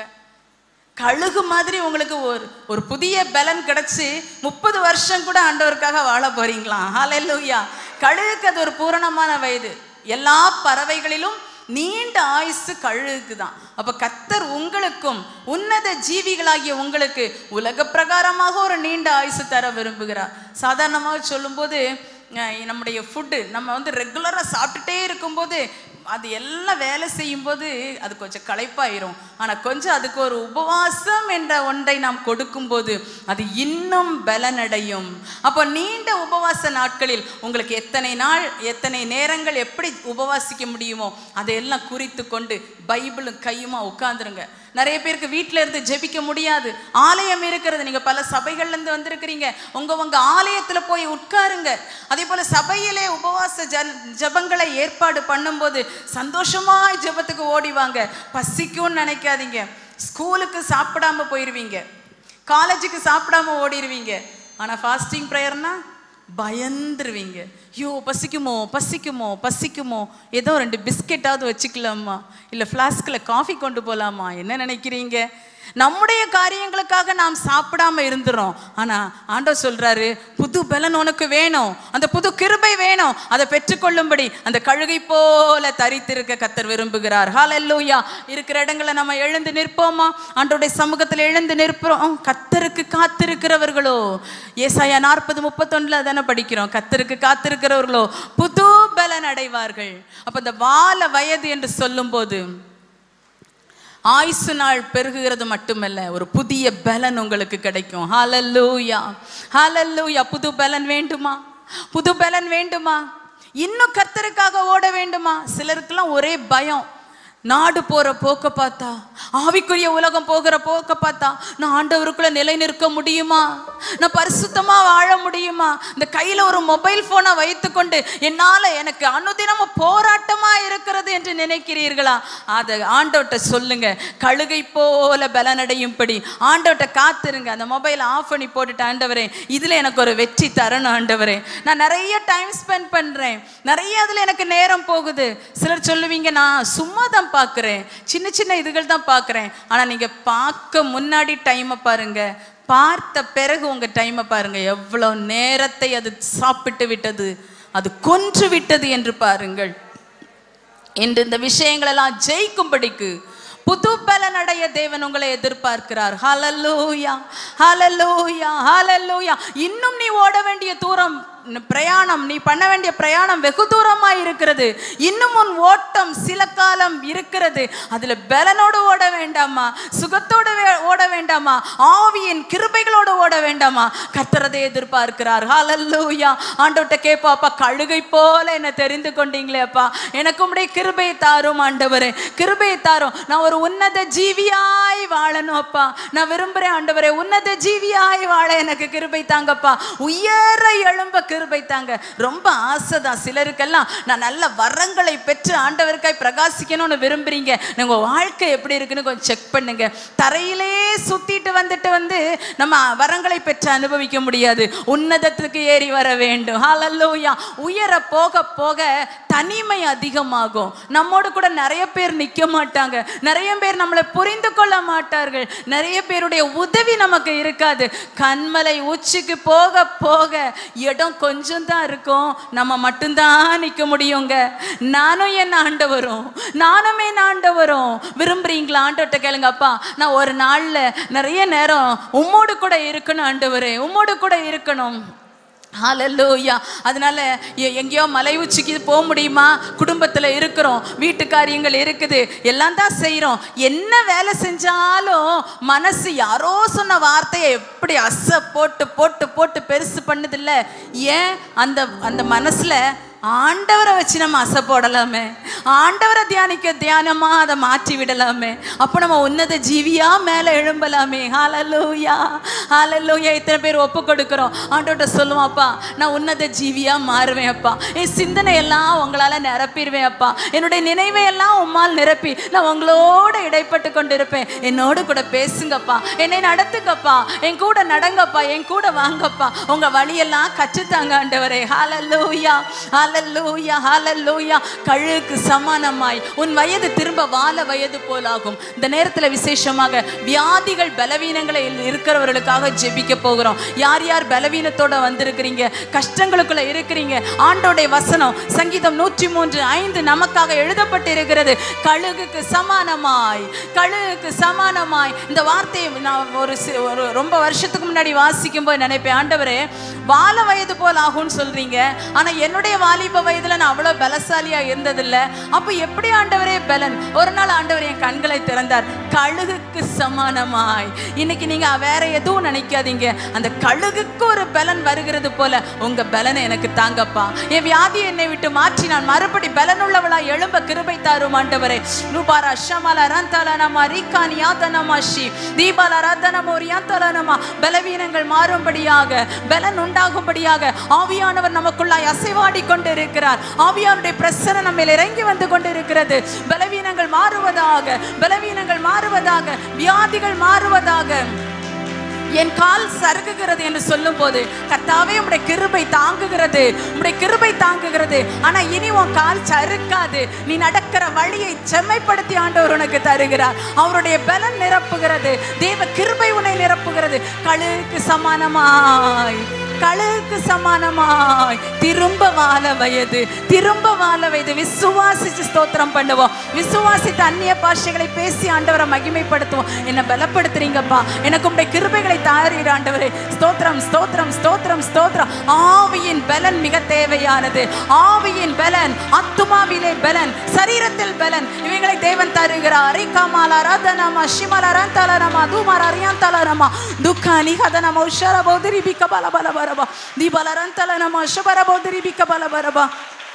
கழுகு மாதிரி உங்களுக்கு ஒரு ஒரு புதிய பலன் கிடைச்சு முப்பது வருஷம் கூட ஆண்டவருக்காக வாழ போறீங்களா ஹalleluya கழுகுக்கு அது ஒரு பூரணமான வயது எல்லா பறவைகளிலும் நீண்ட ஆயுசு கழுகுக்கு தான் அப்ப கத்தர் உங்களுக்கும் உன்னத ஜீவிகளாகிய உங்களுக்கு உலக பிரகாரமாக ஒரு நீண்ட ஆயுசு தர விரும்புகிறார் சாதாரணமாக சொல்லும்போது அஹ், நம்முடைய ஃபுட்டு நம்ம வந்து ரெகுலராக சாப்பிட்டுட்டே இருக்கும்போது அது எல்லாம் வேலை செய்யும்போது அது கொஞ்சம் களைப்பாயிரும் ஆனால் கொஞ்சம் அதுக்கு ஒரு உபவாசம் என்ற ஒன்றை நாம் கொடுக்கும்போது அது இன்னும் பலனடையும் அப்போ நீண்ட உபவாச நாட்களில் உங்களுக்கு எத்தனை நாள் எத்தனை நேரங்கள் எப்படி உபவாசிக்க முடியுமோ அதையெல்லாம் குறித்து கொண்டு பைபிளும் கையுமா உட்காந்துருங்க நிறைய பேருக்கு வீட்டில இருந்து ஜெபிக்க முடியாது ஆலயம் இருக்கிறது நீங்க பல சபைகள்ல இருந்து வந்திருக்கிறீங்க உங்க உங்க ஆலயத்துல போய் உட்காருங்க அதே போல சபையிலே உபவாச ஜன் ஜெபங்களை ஏற்பாடு பண்ணும்போது சந்தோஷமாய் ஜெபத்துக்கு ஓடிவாங்க பசிக்கும்னு நினைக்காதீங்க ஸ்கூலுக்கு சாப்பிடாம போயிருவீங்க காலேஜுக்கு சாப்பிடாம ஓடிடுவீங்க ஆனா ஃபாஸ்டிங் ப்ரேயர்னா பயந்துருவீங்க ஐயோ பசிக்குமோ பசிக்குமோ பசிக்குமோ ஏதோ ரெண்டு பிஸ்கெட்டாவது வச்சுக்கலாமா இல்லை ஃப்ளாஸ்கில் காஃபி கொண்டு போகலாமா என்ன நினைக்கிறீங்க நம்முடைய காரியங்களுக்காக நாம் சாப்பிடாம இருந்துறோம் ஆனா ஆண்டவர் சொல்றாரு புது பலன் உனக்கு வேணும் அந்த புது கிருபை வேணும் அதை பெற்றுக்கொள்ளும்படி அந்த கழுகை போல தரித்திருக்க கத்தர் விரும்புகிறார் ஹalleluya இருக்கிற இடங்களை நம்ம எழுந்து நிற்போமா ஆண்டோடைய சமூகத்தில் எழுந்து நிற்போம் கத்தருக்கு காத்திருக்கிறவர்களோ ஏசாயா நாற்பது முப்பத்தொன்னுல தானே படிக்கிறோம் கத்தருக்கு காத்திருக்கிறவர்களோ புது பலன் அடைவார்கள் அப்ப இந்த வால வயது என்று சொல்லும்போது ஆயுசு நாள் பெருகுகிறது மட்டுமல்ல ஒரு புதிய பலன் உங்களுக்கு கிடைக்கும் ஹalleluya ஹalleluya புது பலன் வேண்டுமா புது பலன் வேண்டுமா இன்னும் கர்த்தருக்காக ஓட வேண்டுமா சிலருக்கெல்லாம் ஒரே பயம் நாடு போற போக்க பார்த்தா ஆவிக்குரிய உலகம் போகிற போக்க பார்த்தா நான் ஆண்டவருக்குள்ள நிலை நிற்க முடியுமா நான் பரிசுத்தமா வாழ முடியுமா இந்த கையில ஒரு மொபைல் போனை வைத்துக்கொண்டு என்னால எனக்கு அனுதினமும் போராட்டமா இருக்கிறது என்று நினைக்கிறீர்களா அதை ஆண்டவர்கிட்ட சொல்லுங்க கழுகை போல பலனடையும்படி ஆண்டவர்கிட்ட காத்துருங்க அந்த மொபைல் ஆஃப் பண்ணி போட்டுட்டு ஆண்டவரே இதுல எனக்கு ஒரு வெற்றி தரணும் ஆண்டவரே நான் நிறைய டைம் ஸ்பெண்ட் பண்றேன் நிறைய அதுல எனக்கு நேரம் போகுது சிலர் சொல்லுவீங்க நான் சும்மா தான் பார்க்குறேன் சின்ன சின்ன இதுகள் தான் பார்க்குறேன் ஆனா நீங்க பார்க்க முன்னாடி டைமை பாருங்க பார்த்த பிறகு உங்க டைமை பாருங்க எவ்வளவு நேரத்தை அது சாப்பிட்டு விட்டது அது கொன்று விட்டது என்று பாருங்கள் என்று இந்த விஷயங்களெல்லாம் ஜெயிக்கும்படிக்கு புது பலன் அடைய தேவன் உங்களை எதிர்பார்க்கிறார் ஹalleluya ஹalleluya ஹalleluya இன்னும் நீ ஓட வேண்டிய தூரம் ந- பிரயாணம் நீ பண்ண வேண்டிய பிரயாணம் வெகு தூரமா இருக்கிறது இன்னும் உன் ஓட்டம் சில காலம் இருக்கிறது அதுல பலனோடு ஓட வேண்டாமா சுகத்தோடு வே- ஓட வேண்டாமா ஆவியின் கிருபைகளோடு ஓட வேண்டாமா கர்த்தரதை எதிர்பார்க்கிறார் ஹalleluya ஆண்டவர்ட்ட கேப்பாப்பா கழுகை போல என்ன தெரிந்து கொண்டீங்களே அப்பா எனக்கு உம்முடைய கிருபையை தாரும் ஆண்டவரே கிருபையை தாரும் நான் ஒரு உன்னத ஜீவியாய் வாழணும் அப்பா நான் விரும்புறேன் ஆண்டவரே உன்னத ஜீவியாய் வாழ எனக்கு கிருபை தாங்கப்பா உயர எழும்ப கிருபை தாங்க ரொம்ப ஆசைதான் சிலருக்கெல்லாம் நான் நல்ல வரங்களை பெற்று ஆண்டவருக்காய் பிரகாசிக்கணும்னு விரும்புறீங்க உங்க வாழ்க்கை எப்படி இருக்குன்னு கொஞ்சம் செக் பண்ணுங்க தரையிலே சுத்திட்டு வந்துட்டு வந்து நம்ம வரங்களை பெற்று அனுபவிக்க முடியாது உன்னதத்துக்கு ஏறி வர வேண்டும் ஹalleluya உயர போக போக தனிமை அதிகமாகும் நம்மோடு கூட நிறைய பேர் நிக்க மாட்டாங்க நிறைய பேர் நம்மளை புரிந்து கொள்ள மாட்டாங்க மாட்டார்கள் நிறைய பேருடைய உதவி நமக்கு இருக்காது கண்மலை உச்சிக்கு போக போக இடம் கொஞ்சம் தான் இருக்கும் நம்ம மட்டும்தான் நிற்க முடியுங்க நானும் என் ஆண்டவரும் நானும் என் ஆண்டவரும் விரும்புறீங்களா ஆண்டவர்கிட்ட கேளுங்க அப்பா நான் ஒரு நாள்ல நிறைய நேரம் உம்மோடு கூட இருக்கணும் ஆண்டவரே உம்மோடு கூட இருக்கணும் ஹalleluya அதனால எ- எங்கேயோ மலை உச்சிக்கு போக முடியுமா குடும்பத்துல இருக்கிறோம் வீட்டு காரியங்கள் இருக்குது எல்லாம் தான் செய்றோம் என்ன வேலை செஞ்சாலும் மனசு யாரோ சொன்ன வார்த்தையை எப்படி அசை போட்டு போட்டு போட்டு பெருசு பண்ணுதில்ல ஏன் அந்த அந்த மனசுல ஆண்டவரை வச்சு நம்ம அசை போடலாமே ஆண்டவரை தியானிக்க தியானமா அதை மாற்றி விடலாமே அப்போ நம்ம உன்னத ஜீவியா மேல எழும்பலாமே ஹalleluya ஹalleluya இத்தனை பேர் ஒப்பு கொடுக்கிறோம் ஆண்டவர்கிட்ட சொல்லுவோம் அப்பா நான் உன்னத ஜீவியா மாறுவேன் அப்பா என் சிந்தனை எல்லாம் உங்களால நிரப்பிடுவேன் அப்பா என்னுடைய நினைவை எல்லாம் உம்மால் நிரப்பி நான் உங்களோட இடைப்பட்டு கொண்டிருப்பேன் என்னோடு கூட பேசுங்கப்பா என்னை நடத்துங்கப்பா என் கூட நடங்கப்பா என் கூட வாங்கப்பா உங்க வழியெல்லாம் கற்றுத்தாங்க ஆண்டவரே ஹalleluya ஹalleluya ஹalleluya கழுகுக்கு சமானமாய் உன் வயது திரும்ப வால வயது போலாகும் இந்த நேரத்துல விசேஷமாக வியாதிகள் பலவீனங்களை இருக்கிறவர்களுக்காக ஜெபிக்க போகிறோம் யார் யார் பலவீனத்தோட வந்திருக்கிறீங்க கஷ்டங்களுக்குள்ள இருக்கிறீங்க ஆண்டோடைய வசனம் சங்கீதம் நூற்றி மூன்று ஐந்து நமக்காக எழுதப்பட்டு இருக்கிறது கழுகுக்கு சமானமாய் கழுகுக்கு சமானமாய் இந்த வார்த்தையை நான் ஒரு சி- ஒரு ரொம்ப வருஷத்துக்கு முன்னாடி வாசிக்கும் போது நினைப்பேன் ஆண்டவரே வால வயது போல் ஆகும்னு சொல்றீங்க ஆனா என்னுடைய வாலிப வயதுல நான் அவ்வளவு பலசாலியா இருந்ததில்ல அப்ப எப்படி ஆண்டவரே பலன் ஒரு நாள் ஆண்டவர் என் கண்களை திறந்தார் கழுகுக்கு சமானமாய் இன்னைக்கு நீங்க வேற எதுவும் நினைக்காதீங்க அந்த கழுகுக்கு ஒரு பலன் வருகிறது போல உங்க பலனை எனக்கு தாங்கப்பா என் வியாதி என்னை விட்டு மாற்றி நான் மறுபடி பலனுள்ளவளா எழும்ப கிருபை தாரும் ஆண்டவரே நூபாரா ஷமல ரந்தலனமா ரீகானி யாதனமா ஷி தீபால ரத்தனமோ ரியாந்தலனமா பலவீனங்கள் மாறும்படியாக பலன் உண்டாகும்படியாக ஆவியானவர் நமக்குள்ளாய் அசைவாடி கொண்டிருக்கிறார் ஆவியானுடைய பிரசனை நம்ம மேல் இறங்கி வந்து கொண்டிருக்கிறது பலவீனங்கள் மாறுவதாக பலவீனங்கள் மாறுவதாக வியாதிகள் மாறுவதாக என் கால் சறுகுகிறது என்று சொல்லும்போது கர்த்தாவே உம்முடைய கிருபை தாங்குகிறது உம்முடைய கிருபை தாங்குகிறது ஆனா இனி உன் கால் சறுக்காது நீ நடக்கிற வழியை செம்மைப்படுத்தி ஆண்டவர் உனக்கு தருகிறார் அவருடைய பலன் நிரப்புகிறது தேவ கிருபை உன்னை நிரப்புகிறது கழுகுக்கு சமானமாய் கழுகுக்கு சமானமாய் திரும்ப வாழ வயது திரும்ப வாழ வயது விசுவாசிச்சு ஸ்தோத்திரம் பண்ணுவோம் விசுவாசித்து அந்நிய பாஷைகளை பேசி ஆண்டவரை மகிமைப்படுத்துவோம் என்னை பலப்படுத்துறீங்கப்பா எனக்கு உடைய கிருபைகளை தாரீர் ஆண்டவரே ஸ்தோத்திரம் ஸ்தோத்திரம் ஸ்தோத்திரம் ஸ்தோத்திரம் ஆவியின் பலன் மிக தேவையானது ஆவியின் பலன் ஆத்துமாவிலே பலன் சரீரத்தில் பலன் இவைகளை தேவன் தருகிறார் அரிகாமாலா ரதனமா ஷிமலா ரந்தலனமா தூமரா ரியாந்தலனமா துக்கானி ஹதனமா உஷர பௌதரி பிக்க பல பல பரபா தீபல ரந்தலனமா ஷபர பௌதரி பிக்க பல பரபா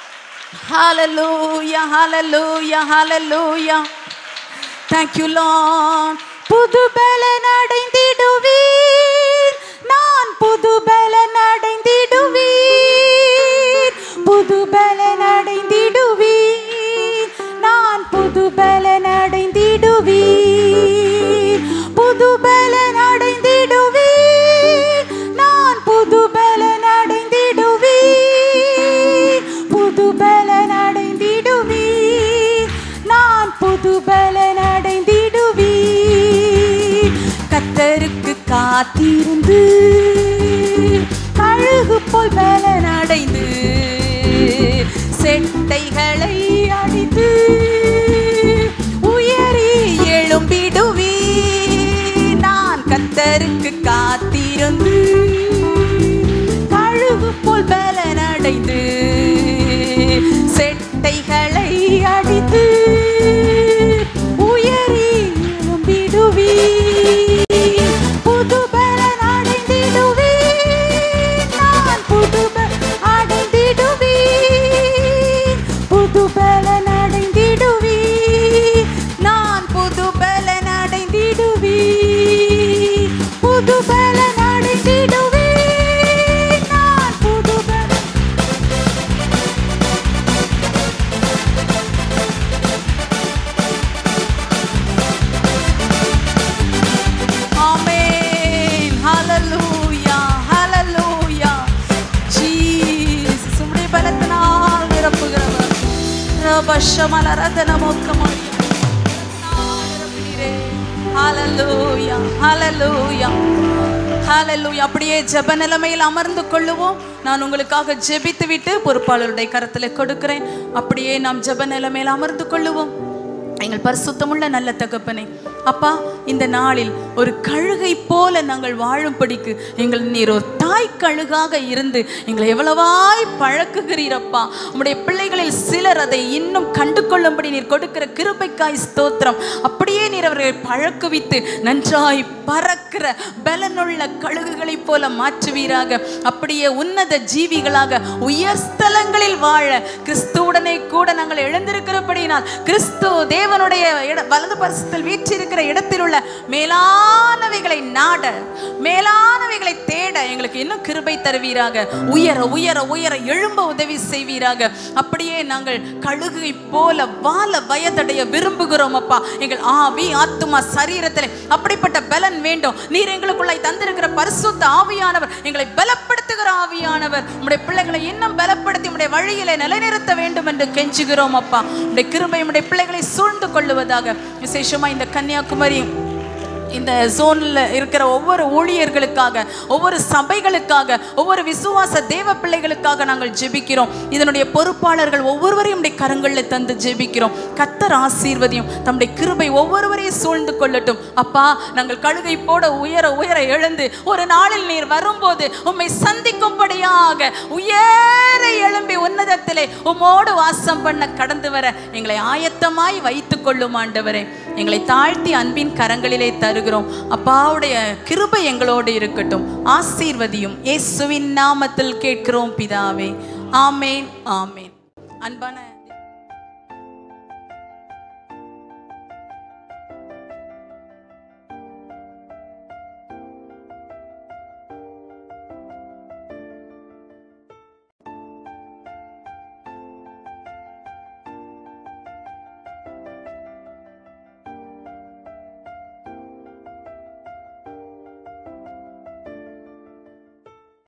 ஹalleluya hallelujah hallelujah thank you lord புது பலன் அடைந்திடுவீர் நான் புது பலன் அடைந்திடுவீர் புது பலன் அடைந்திடுவீர் நான் புது பலன் அடைந்திடுவீர் புது பலன் அடைந்திடுவீர் நான் புது பலன் அடைந்திடுவீர் புது பலன் அடைந்திடுவீர் நான் புது பலன் அடைந்திடுவீர் கத்தருக்கு காத்திருந்து கழுகு போல் பலன் அடைந்து செட்டைகளை அடித்து உயரி எழும்பிடுவீர் நான் கத்தருக்கு காத்திருந்து கழுகு போல் பலன் அடைந்து செட்டைகளை அடித்து உயரி எழும்பிடுவீர் புது பலன் அடைந்திடுவீர் நான் புது பலன் அடைந்திடுவீர் புது பலன் அடைந்திடுவீர் நான் புது பலன் அடைந்திடுவீர் புது பலன் அடைந்திடுவீர் நான் புது பலன் ஆமென் ஹalleluya ஹalleluya ஜீசஸ் உம்முடைய பலத்தினால் நிரப்புகிறவர் ரபஷமல ரதன மோக்கமாய் நிரப்பினீரே ஹalleluya ஹalleluya ஹalleluya அப்படியே ஜெப நிலைமையில் அமர்ந்து கொள்ளுவோம் நான் உங்களுக்காக ஜெபித்து விட்டு பொறுப்பாளருடைய கரத்தில் கொடுக்கிறேன் அப்படியே நாம் ஜெப நிலைமையில் அமர்ந்து கொள்ளுவோம் எங்கள் பரிசுத்தமுள்ள நல்ல தகப்பனே அப்பா இந்த நாளில் ஒரு கழுகை போல நாங்கள் வாழும்படிக்கு எங்கள் நீர் ஒரு தாய் கழுகாக இருந்து எங்களை எவ்வளவாய் பழக்குகிறீரப்பா உம்முடைய பிள்ளைகளில் சிலர் அதை இன்னும் கண்டு கொள்ளும்படி நீர் கொடுக்கிற கிருபைக்காய் ஸ்தோத்திரம் அப்படியே நீர் அவர்களை பழக்குவித்து நன்றாய் பறக்கிற பலனுள்ள கழுகுகளைப் போல மாற்றுவீராக அப்படியே உன்னத ஜீவிகளாக உயர் ஸ்தலங்களில் வாழ கிறிஸ்துவுடனே கூட நாங்கள் எழுந்திருக்கிறபடியினால் கிறிஸ்து தேவனுடைய இட வலது பரிசத்தில் வீற்றிருக்கிற இடத்தில் உள்ள மேலானவைகளை நாட மேலானவைகளை தேட எங்களுக்கு இன்னும் கிருபை தருவீராக உயர உயர உயர எழும்ப உதவி செய்வீராக அப்படியே நாங்கள் கழுகை போல வாழ வயதடைய விரும்புகிறோம் அப்பா எங்கள் ஆவி ஆத்துமா சரீரத்திலே அப்படிப்பட்ட பலன் வேண்டும் நீர் எங்களுக்குள்ளாய் தந்திருக்கிற பரிசுத்த ஆவியானவர் எங்களை பலப்படுத்துகிற ஆவியானவர் உம்முடைய பிள்ளைகளை இன்னும் பலப்படுத்தி உம்முடைய வழியிலே நிலைநிறுத்த வேண்டும் என்று கெஞ்சுகிறோம் அப்பா உம்முடைய கிருபை உம்முடைய பிள்ளைகளை சூழ்ந்து கொள்ளுவதாக விசேஷமா இந்த கன்னியாகுமரி இந்த ஜோனில் இருக்கிற ஒவ்வொரு ஊழியர்களுக்காக ஒவ்வொரு சபைகளுக்காக ஒவ்வொரு விசுவாச தேவ பிள்ளைகளுக்காக நாங்கள் ஜெபிக்கிறோம் இதனுடைய பொறுப்பாளர்கள் ஒவ்வொருவரையும் நம்முடைய கரங்களில் தந்து ஜெபிக்கிறோம் கத்தர் ஆசீர்வதியும் தம்முடைய கிருபை ஒவ்வொருவரையும் சூழ்ந்து கொள்ளட்டும் அப்பா நாங்கள் கழுகை போட உயர உயர எழுந்து ஒரு நாளில் நீர் வரும்போது உம்மை சந்திக்கும்படியாக உயர எழும்பி உன்னதத்திலே உம்மோடு வாசம் பண்ண கடந்து வர எங்களை ஆயத்தமாய் வைத்துக் கொள்ளும் ஆண்டவரே எங்களை தாழ்த்தி அன்பின் கரங்களிலே தருகிறோம் அப்பாவுடைய கிருபை எங்களோடு இருக்கட்டும் ஆசீர்வதியும் இயேசுவின் நாமத்தில் கேட்கிறோம் பிதாவே ஆமேன் ஆமேன் அன்பான